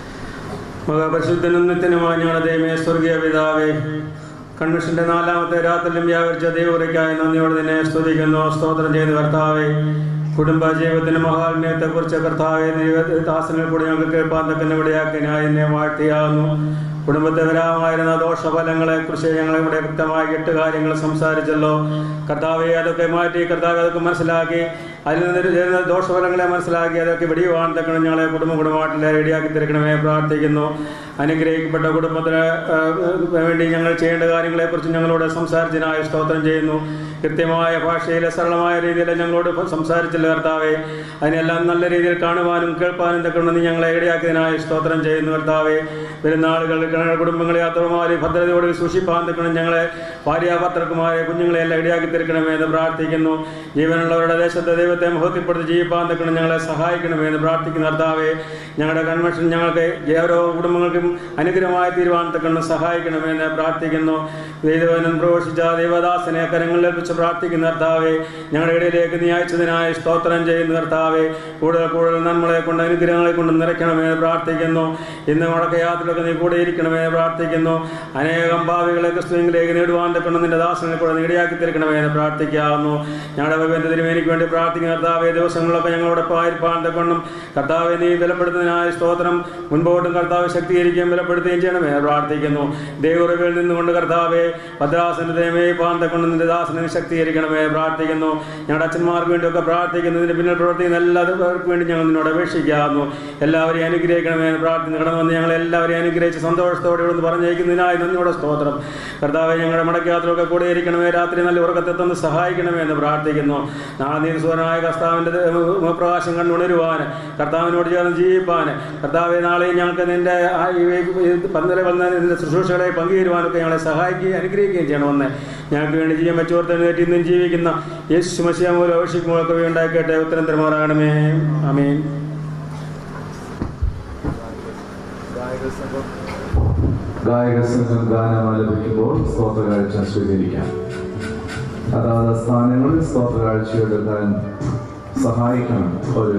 മഹാപരിശുദ്ധനും നിത്യനുമായ ഞങ്ങളുടെ ദൈവമേ സ്വർഗീയ പിതാവേ കൺവെൻഷന്റെ നാലാമത്തെ രാത്രിയിലും വ്യാപരിച്ച ദൈവറയ്ക്കായി നന്ദിയോടെ നിന്നെ സ്തുതിക്കുന്നു സ്തോത്രം ചെയ്ത് കർത്താവേ കുടുംബ ജീവിതത്തിന്റെ മഹാത്മ്യത്തെ കുറിച്ച് കർത്താവെ ദാസനിൽ കൂടി ഞങ്ങൾക്ക് കേൾപ്പാൻ തക്കുന്ന ഇവിടെയാക്കി ഞാൻ എന്നെ വാഴ്ത്തിയാകുന്നു കുടുംബത്തെ വരാമായിരുന്ന ദോഷഫലങ്ങളെ കുറിച്ച് ഞങ്ങൾ ഇവിടെ വ്യക്തമായി എട്ട് കാര്യങ്ങൾ സംസാരിച്ചല്ലോ കർത്താവെ അതൊക്കെ മാറ്റി കർത്താവ് അതൊക്കെ മനസ്സിലാക്കി അതിൽ നിന്ന് വരുന്ന ദോഷഫലങ്ങളെ മനസ്സിലാക്കി അതൊക്കെ വെടിയുവാൻ തക്കണം ഞങ്ങളെ കുടുംബ കുടുംബമായിട്ടില്ല റെഡിയാക്കി തീർക്കണമേ പ്രാർത്ഥിക്കുന്നു അനുഗ്രഹിക്കപ്പെട്ട കുടുംബത്തിന് ആ, വേണ്ടി ഞങ്ങൾ ചെയ്യേണ്ട കാര്യങ്ങളെക്കുറിച്ച് ഞങ്ങളോട് സംസാരിച്ചതിനായി സ്തോത്രം ചെയ്യുന്നു കൃത്യമായ ഭാഷയിലെ സരളമായ രീതിയിൽ ഞങ്ങളോട് സംസാരിച്ചില്ല കർത്താവെ അതിനെല്ലാം നല്ല രീതിയിൽ കാണുവാനും കേൾപ്പാനും തക്കണമെന്ന് ഞങ്ങളെ ഇടയാക്കിയതിനായി സ്തോത്രം ചെയ്യുന്നു കർത്താവെ വരുന്ന ആളുകൾ കുടുംബങ്ങളെ യാത്രമാരെ ഭദ്രതയോടെ സൂക്ഷിപ്പാൻ തക്കണം ഞങ്ങളെ ഭാര്യാഭർത്തർക്കുമാരെ കുഞ്ഞുങ്ങളെ എല്ലാം ഇടയാക്കി തീർക്കണമേ എന്ന് പ്രാർത്ഥിക്കുന്നു ജീവനുള്ളവരുടെ ദേശത്തെ ദൈവത്തെ മുഖത്തിപ്പെടുത്തി ജീവിപ്പാൻ തക്കണം ഞങ്ങളെ സഹായിക്കണമേ എന്ന് പ്രാർത്ഥിക്കുന്ന കർത്താവെ ഞങ്ങളുടെ കൺവെൻഷൻ ഞങ്ങൾക്ക് ഓരോ കുടുംബങ്ങൾക്കും അനുഗ്രഹമായി തീരുവാൻ തക്കണം സഹായിക്കണമേ എന്ന് പ്രാർത്ഥിക്കുന്നു ദൈവനം പ്രവേശിച്ച ദൈവദാസനെ കരങ്ങളിൽ ഏൽപ്പിച്ച് പ്രാർത്ഥിക്കുന്ന കർത്താവെ ഞങ്ങളുടെ ഇടയിലേക്ക് നീ അയച്ചതിനായി സ്തോത്രം ചെയ്യുന്ന കർത്താവെ കൂടുതൽ കൂടുതൽ നമ്മളെ കൊണ്ട് അനുഗ്രഹങ്ങളെ കൊണ്ട് നിറയ്ക്കണമേ എന്ന് പ്രാർത്ഥിക്കുന്നു ഇന്ന് മുടക്ക യാത്രയൊക്കെ നീ കൂടെ ഇരിക്കണമേ എന്ന് പ്രാർത്ഥിക്കുന്നു അനേകം ഭാവികളെ ക്രിസ്തുവിലേക്ക് നേടുവാൻ തക്കണം നിന്റെ ദാസനെ കൂടെ നേടിയാക്കി തീർക്കണമേ എന്ന് പ്രാർത്ഥിക്കാവുന്നു ഞങ്ങളുടെ ഭഗവന്റെ തിരുമേനിക്ക് വേണ്ടി പ്രാർത്ഥിക്കുന്ന കർത്താവെ ദിവസങ്ങളൊക്കെ ഞങ്ങളോടൊപ്പം ആയിരിക്കാൻ തക്കണം കർത്താവെ നീ ബലപ്പെടുത്തുന്നതിനായ സ്തോത്രം മുൻപോട്ടും കർത്താവ് ശക്തീകരിക്കുകയും ബലപ്പെടുത്തുകയും ചെയ്യണമേ എന്ന് പ്രാർത്ഥിക്കുന്നു ദൈവറിവിൽ നിന്നുകൊണ്ട് കർത്താവെ ഭദ്രാസന്റെ ദൈവമേ പാന്തക്കൊണ്ട് നിന്റെ ദാസനെ ശക്തീകരിക്കണമേ പ്രാർത്ഥിക്കുന്നു ഞങ്ങളുടെ അച്ഛന്മാർക്ക് വേണ്ടിയൊക്കെ പ്രാർത്ഥിക്കുന്നു ഇതിന്റെ പിന്നിൽ പ്രവർത്തിക്കുന്ന എല്ലാവർക്കും വേണ്ടി ഞങ്ങൾ നിന്നോട് അപേക്ഷിക്കാവുന്നു എല്ലാവരെയും അനുഗ്രഹിക്കണമേ എന്ന് പ്രാർത്ഥിക്കുന്നു കടന്നു വന്ന് ഞങ്ങൾ എല്ലാവരെയും അനുഗ്രഹിച്ച് സന്തോഷത്തോടെ ഇവിടെ പറഞ്ഞേക്കുന്നതിനായി നന്ദിയോടെ സ്തോത്രം കർത്താവെ ഞങ്ങളുടെ മടക്കയാത്രയൊക്കെ കൂടെ ഇരിക്കണമേ രാത്രി നല്ല ഉറക്കത്തെ തന്ന് സഹായിക്കണമേ എന്ന് പ്രാർത്ഥിക്കുന്നു നാളെ നീർസുവനായ കർത്താവിൻ്റെ പ്രകാശം കണ്ടുണരുവാൻ കർത്താവിനോട് ചേർന്ന് ജീവിപ്പാൻ കർത്താവെ നാളെ ഞങ്ങൾക്ക് നിന്റെ ആ ഈ പന്തലെ വന്ന നിന്റെ ശുശ്രൂഷകളെ പങ്കുചേരുവാനൊക്കെ ഞങ്ങളെ സഹായിക്കുകയും അനുഗ്രഹിക്കുകയും ചെയ്യണമെന്ന് ഞങ്ങൾക്ക് വേണ്ടി ജീവൻ വെച്ചോർത്തേറ്റ് ഇന്നും ജീവിക്കുന്ന യേശു മസിയ മൂലം അഭിഷിക്കുമ്പോഴൊക്കെ ഉണ്ടാക്കിയിട്ട് ഉത്തരം തരുമാറാകണമേ അമീൻ ഗായക സംഘം ഗാനം ആലപിക്കുമ്പോൾ സ്തോത്ര കാഴ്ച സ്വീകരിക്കാം അതാത് സ്ഥാനങ്ങളിൽ സ്തോത്ര കാഴ്ചയെടുക്കാൻ സഹായിക്കണം ഒരു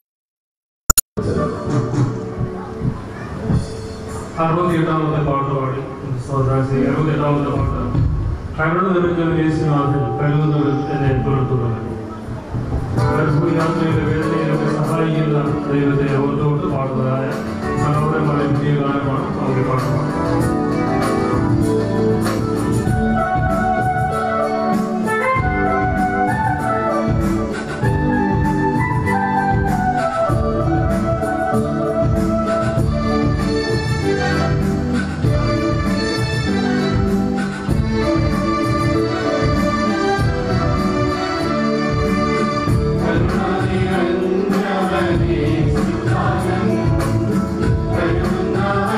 അറുപത്തിയെട്ടാമത്തെ പാട്ട് പാടി സോദാസി അറുപത്തിയെട്ടാമത്തെ പാട്ട് കരട് നിറഞ്ഞ യേശുനാഥൻ കരുതുന്നവർ എന്നെ പുലർത്തുന്നത് യാത്രയിലെ വേദനയിലൊക്കെ സഹായിക്കുന്ന ദൈവത്തെ ഓർത്തുകൊണ്ട് പാടുന്നതായ മനോഹരമായ പുതിയ ഗാനമാണ് നമുക്ക് പാടുന്നത് കരുണ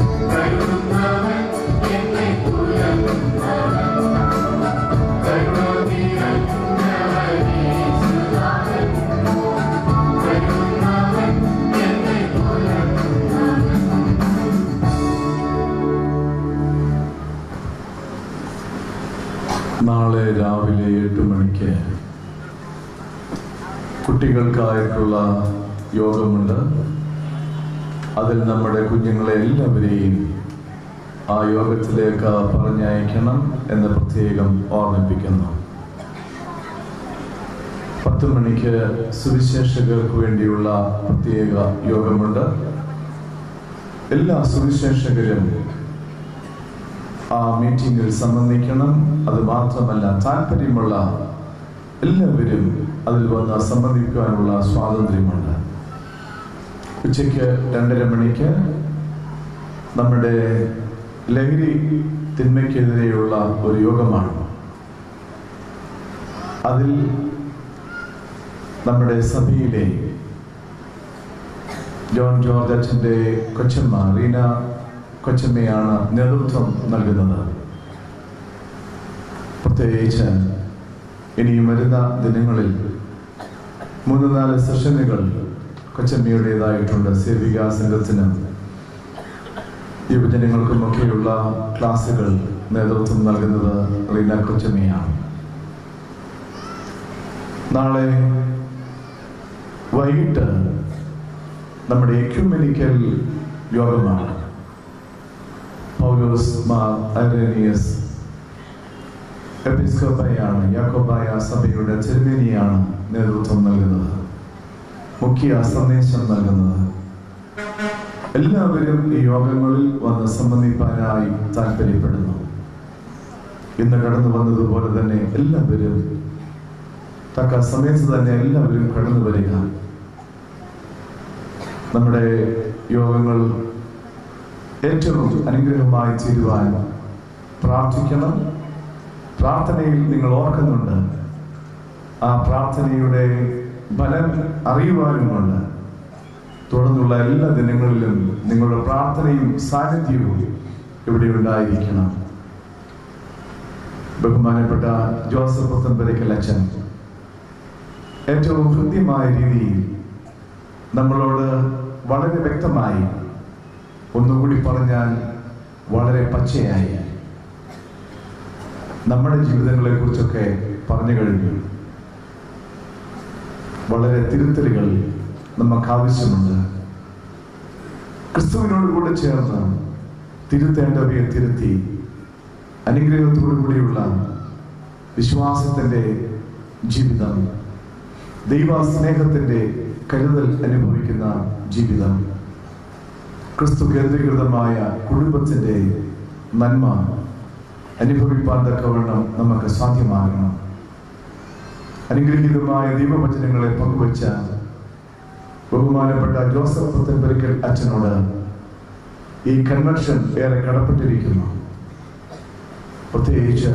നാളെ രാവിലെ എട്ട് മണിക്ക് കുട്ടികൾക്കായിട്ടുള്ള യോഗമുണ്ട് അതിൽ നമ്മുടെ കുഞ്ഞുങ്ങളെ എല്ലാവരെയും ആ യോഗത്തിലേക്ക് പറഞ്ഞയക്കണം എന്ന് പ്രത്യേകം ഓർമ്മിപ്പിക്കുന്നു പത്ത് മണിക്ക് സുവിശേഷകർക്ക് വേണ്ടിയുള്ള പ്രത്യേക യോഗമുണ്ട് എല്ലാ സുവിശേഷകരും ആ മീറ്റിംഗിൽ സംബന്ധിക്കണം അത് മാത്രമല്ല താല്പര്യമുള്ള എല്ലാവരും അതിൽ വന്ന് സംബന്ധിക്കുവാനുള്ള സ്വാതന്ത്ര്യമുണ്ട് ഉച്ചയ്ക്ക് രണ്ടര മണിക്ക് നമ്മുടെ ലഹരി തിന്മയ്ക്കെതിരെയുള്ള ഒരു യോഗമാണ് അതിൽ നമ്മുടെ സഭയിലെ ജോൺ ജോർജ് അച്ഛൻ്റെ കൊച്ചമ്മ റീന കൊച്ചമ്മയാണ് നേതൃത്വം നൽകുന്നത് പ്രത്യേകിച്ച് ഇനിയും വരുന്ന ദിനങ്ങളിൽ മൂന്ന് നാല് സെഷനുകൾ കൊച്ചമ്മയുടേതായിട്ടുണ്ട് സേവികാ സംഘത്തിനും യുവജനങ്ങൾക്കുമൊക്കെയുള്ള ക്ലാസ്സുകൾ നേതൃത്വം നൽകുന്നത് റീന കൊച്ചമ്മയാണ് നാളെ വൈകിട്ട് നമ്മുടെ എക്യുമെനിക്കൽ യോഗമാണ് പൗലോസ് മാർ ഐറേനിയസ് എപ്പിസ്കോപ്പയാണ് യാക്കോബായ സഭയുടെ തിരുമേനിയാണ് നേതൃത്വം നൽകുന്നത് മുഖ്യ സന്ദേശം നൽകുന്നത് എല്ലാവരും ഈ യോഗങ്ങളിൽ വന്ന് സംബന്ധിപ്പാനായി താല്പര്യപ്പെടുന്നു ഇന്ന് കടന്നു വന്നതുപോലെ തന്നെ എല്ലാവരും തക്ക സമയത്ത് തന്നെ എല്ലാവരും കടന്നു വരിക നമ്മുടെ യോഗങ്ങൾ ഏറ്റവും അനുഗ്രഹമായി തീരുവാൻ പ്രാർത്ഥിക്കണം പ്രാർത്ഥനയിൽ നിങ്ങൾ ഓർക്കുന്നുണ്ട് ആ പ്രാർത്ഥനയുടെ ഫലം അറിയുവാനുമുണ്ട് തുടർന്നുള്ള എല്ലാ ദിനങ്ങളിലും നിങ്ങളുടെ പ്രാർത്ഥനയും സാന്നിധ്യവും ഇവിടെ ഉണ്ടായിരിക്കണം ബഹുമാനപ്പെട്ട ജോസഫ് പുത്തൻപരക്കൽ അച്ഛൻ ഏറ്റവും ഹൃദ്യമായ രീതിയിൽ നമ്മളോട് വളരെ വ്യക്തമായി ഒന്നുകൂടി പറഞ്ഞാൽ വളരെ പച്ചയായി നമ്മുടെ ജീവിതങ്ങളെ കുറിച്ചൊക്കെ പറഞ്ഞു കഴിഞ്ഞു വളരെ തിരുത്തലുകൾ നമുക്ക് ആവശ്യമുണ്ട് ക്രിസ്തുവിനോട് കൂടെ ചേർന്ന് തിരുത്തേണ്ടവയെ തിരുത്തി അനുഗ്രഹത്തോടു കൂടിയുള്ള വിശ്വാസത്തിന്റെ ജീവിതം ദൈവ സ്നേഹത്തിന്റെ കരുതൽ അനുഭവിക്കുന്ന ജീവിതം ക്രിസ്തു കേന്ദ്രീകൃതമായ കുടുംബത്തിന്റെ നന്മ അനുഭവിപ്പാൻ തക്കവണ്ണം നമുക്ക് സാധ്യമാകണം അനുഗ്രഹീതമായ ദൈവവചനങ്ങളെ പങ്കുവച്ച ബഹുമാനപ്പെട്ട ജോസഫ് പുത്തൻപരിക്കൽ അച്ഛനോട് ഈ കൺവെൻഷൻ ഏറെ കടപ്പെട്ടിരിക്കുന്നു പ്രത്യേകിച്ച്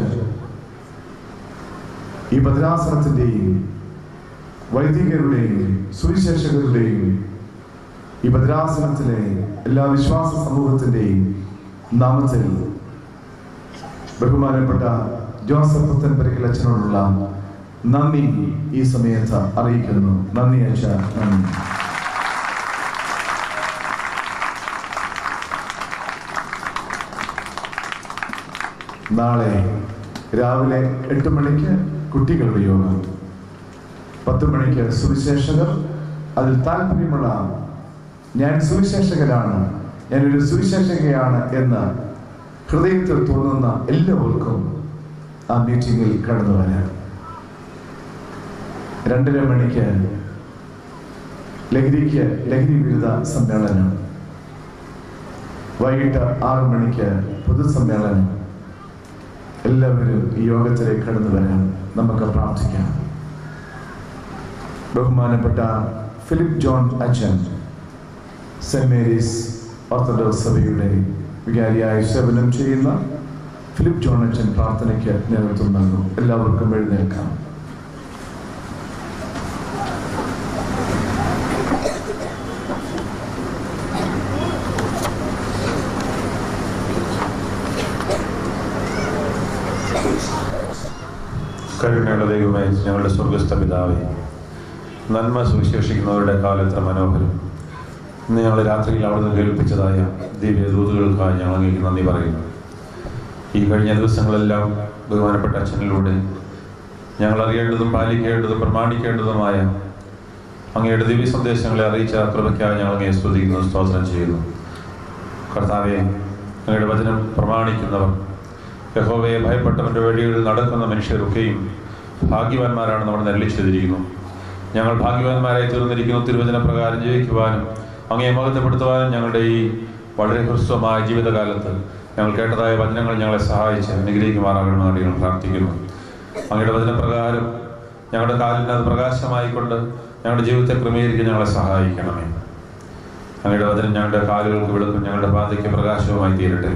ഈ ഭദ്രാസനത്തിന്റെയും വൈദികരുടെയും സുവിശേഷകരുടെയും ഈ ഭദ്രാസനത്തിലെ എല്ലാ വിശ്വാസ സമൂഹത്തിന്റെയും നാമത്തിൽ ബഹുമാനപ്പെട്ട ജോസഫ് പുത്തൻ പരിക്കൽ അച്ഛനോടുള്ള നന്ദി ഈ സമയത്ത് അറിയിക്കുന്നു നന്ദി അച്ഛ നന്ദി നാളെ രാവിലെ എട്ട് മണിക്ക് കുട്ടികളുടെ യോഗം പത്ത് മണിക്ക് സുവിശേഷകർ അതിൽ താല്പര്യമുള്ള ഞാൻ സുവിശേഷകരാണ് ഞാനൊരു സുവിശേഷകയാണ് എന്ന് ഹൃദയത്തിൽ തോന്നുന്ന എല്ലാവർക്കും ആ മീറ്റിംഗിൽ കടന്നു വരാം രണ്ടര മണിക്ക് ലഹരിക്ക് ലഹരി വിരുദ്ധ സമ്മേളനം വൈകിട്ട് ആറ് മണിക്ക് പൊതുസമ്മേളനം എല്ലാവരും ഈ യോഗത്തിലേക്ക് കടന്നു വരാം നമുക്ക് പ്രാർത്ഥിക്കാം ബഹുമാനപ്പെട്ട ഫിലിപ്പ് ജോൺ അച്ഛൻ സെന്റ് മേരീസ് ഓർത്തഡോക്സ് സഭയുടെ വികാരിയായി സേവനം ചെയ്യുന്ന ഫിലിപ്പ് ജോൺ അച്ഛൻ പ്രാർത്ഥനയ്ക്ക് നേതൃത്വം നൽകും എല്ലാവർക്കും എഴുന്നേൽക്കാം കരുണയുള്ള ദൈവമേ ഞങ്ങളുടെ സ്വർഗസ്ഥ പിതാവേ നന്മ സുവിശേഷിക്കുന്നവരുടെ കാലത്ര മനോഹരം ഇന്ന് ഞങ്ങൾ രാത്രിയിൽ അവിടുന്ന് കേൾപ്പിച്ചതായ ദിവ്യ ദൂതുകൾക്കായി ഞങ്ങൾ അങ്ങേക്ക് നന്ദി പറയുന്നു ഈ കഴിഞ്ഞ ദിവസങ്ങളെല്ലാം ബഹുമാനപ്പെട്ട അച്ഛനിലൂടെ ഞങ്ങൾ അറിയേണ്ടതും പാലിക്കേണ്ടതും പ്രമാണിക്കേണ്ടതുമായ അങ്ങയുടെ ദിവ്യ സന്ദേശങ്ങളെ അറിയിച്ച കൃപയ്ക്കായി ഞങ്ങൾ അങ്ങയെ സ്തുതിക്കുന്നു സ്തോത്രം ചെയ്യുന്നു കർത്താവെ അങ്ങയുടെ വചനം പ്രമാണിക്കുന്നവർ യഹോവയെ ഭയപ്പെട്ടവന്റെ വഴികളിൽ നടക്കുന്ന മനുഷ്യരൊക്കെയും ഭാഗ്യവാന്മാരാണെന്ന് അവിടെ നെല്ലിച്ചെതിരിക്കുന്നു ഞങ്ങൾ ഭാഗ്യവാന്മാരായി തീർന്നിരിക്കുന്നു തിരുവചന പ്രകാരം ജീവിക്കുവാനും അങ്ങയെ മഹത്വപ്പെടുത്തുവാനും ഞങ്ങളുടെ ഈ വളരെ ഹ്രസ്വമായ ജീവിതകാലത്ത് ഞങ്ങൾ കേട്ടതായ വചനങ്ങൾ ഞങ്ങളെ സഹായിച്ച് അനുഗ്രഹിക്കുമാറാകണമെന്ന് ഞങ്ങൾ പ്രാർത്ഥിക്കുന്നു അങ്ങയുടെ വചനപ്രകാരം ഞങ്ങളുടെ കാലിന് അത് പ്രകാശമായിക്കൊണ്ട് ഞങ്ങളുടെ ജീവിതത്തെ ക്രമീകരിക്കാൻ ഞങ്ങളെ സഹായിക്കണമേ അങ്ങയുടെ വചനം ഞങ്ങളുടെ കാലുകൾക്ക് വിളക്കും ഞങ്ങളുടെ പാതയ്ക്ക് പ്രകാശവുമായി തീരട്ടെ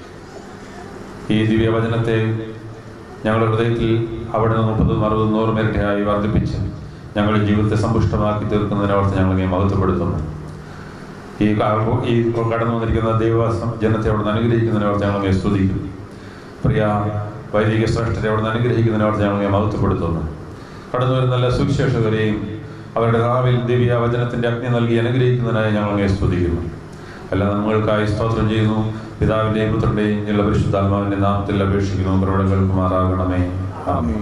ഈ ദിവ്യവചനത്തെ ഞങ്ങളുടെ ഹൃദയത്തിൽ അവിടെ നിന്ന് മുപ്പതും അറുപതും നൂറും ഇരട്ടിയായി വർദ്ധിപ്പിച്ച് ഞങ്ങളുടെ ജീവിതത്തെ സമ്പുഷ്ടമാക്കി തീർക്കുന്നതിനോർത്ത് ഞങ്ങളെ മഹത്വപ്പെടുത്തുന്നു ഈ കാ- ഈ കടന്നു വന്നിരിക്കുന്ന ദൈവവാസം ജനത്തെ അവിടെ നിന്ന് അനുഗ്രഹിക്കുന്നതിനോർത്ത് ഞങ്ങളെ സ്തുതിക്കും പ്രിയ വൈദിക ശ്രേഷ്ഠരെ അവിടെ നിന്ന് അനുഗ്രഹിക്കുന്നതിനോർത്ത് ഞങ്ങളെ മഹത്വപ്പെടുത്തുന്നു കടന്നു വരുന്ന എല്ലാ സുവിശേഷകരെയും അവരുടെ നാവിൽ ദിവ്യ വചനത്തിന്റെ അഗ്നി നൽകി അനുഗ്രഹിക്കുന്നതിനായി ഞങ്ങളെ സ്തുതിക്കുന്നു എല്ലാ നമ്മൾക്കായി സ്തോത്രം ചെയ്യുന്നു പിതാവിന്റെയും പുത്രന്റെയും എല്ലാ പരിശുദ്ധാത്മാവിന്റെ നാമത്തിൽ അപേക്ഷിക്കുന്നു കൃപ കേൾക്കുമാറാകണമേ ആമേൻ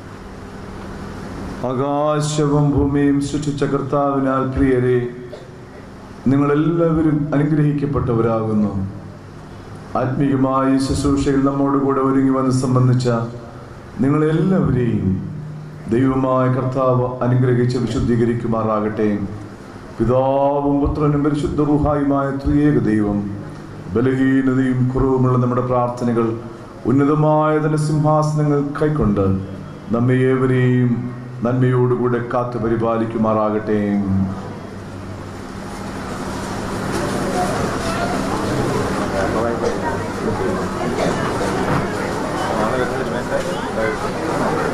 ആകാശവും ഭൂമിയും സൃഷ്ടിച്ച കർത്താവിനാൽ പ്രിയരെ നിങ്ങളെല്ലാവരും അനുഗ്രഹിക്കപ്പെട്ടവരാകുന്നു ആത്മീയമായ ശുശ്രൂഷയിൽ നമ്മോട് കൂടെ ഒരുങ്ങി വന്ന് സംബന്ധിച്ച നിങ്ങളെല്ലാവരെയും ദൈവമായ കർത്താവ് അനുഗ്രഹിച്ച് വിശുദ്ധീകരിക്കുമാറാകട്ടെ പിതാവും പുത്രനും പരിശുദ്ധ റുഹായുമായ ത്രിയേക ദൈവം ബലഹീനതയും കുറവുമുള്ള നമ്മുടെ പ്രാർത്ഥനകൾ ഉന്നതമായ തന്റെ സിംഹാസനങ്ങൾ കൈക്കൊണ്ട് നമ്മെ ഏവരെയും നന്മയോടുകൂടെ കാത്തു പരിപാലിക്കുമാറാകട്ടെ Thank you.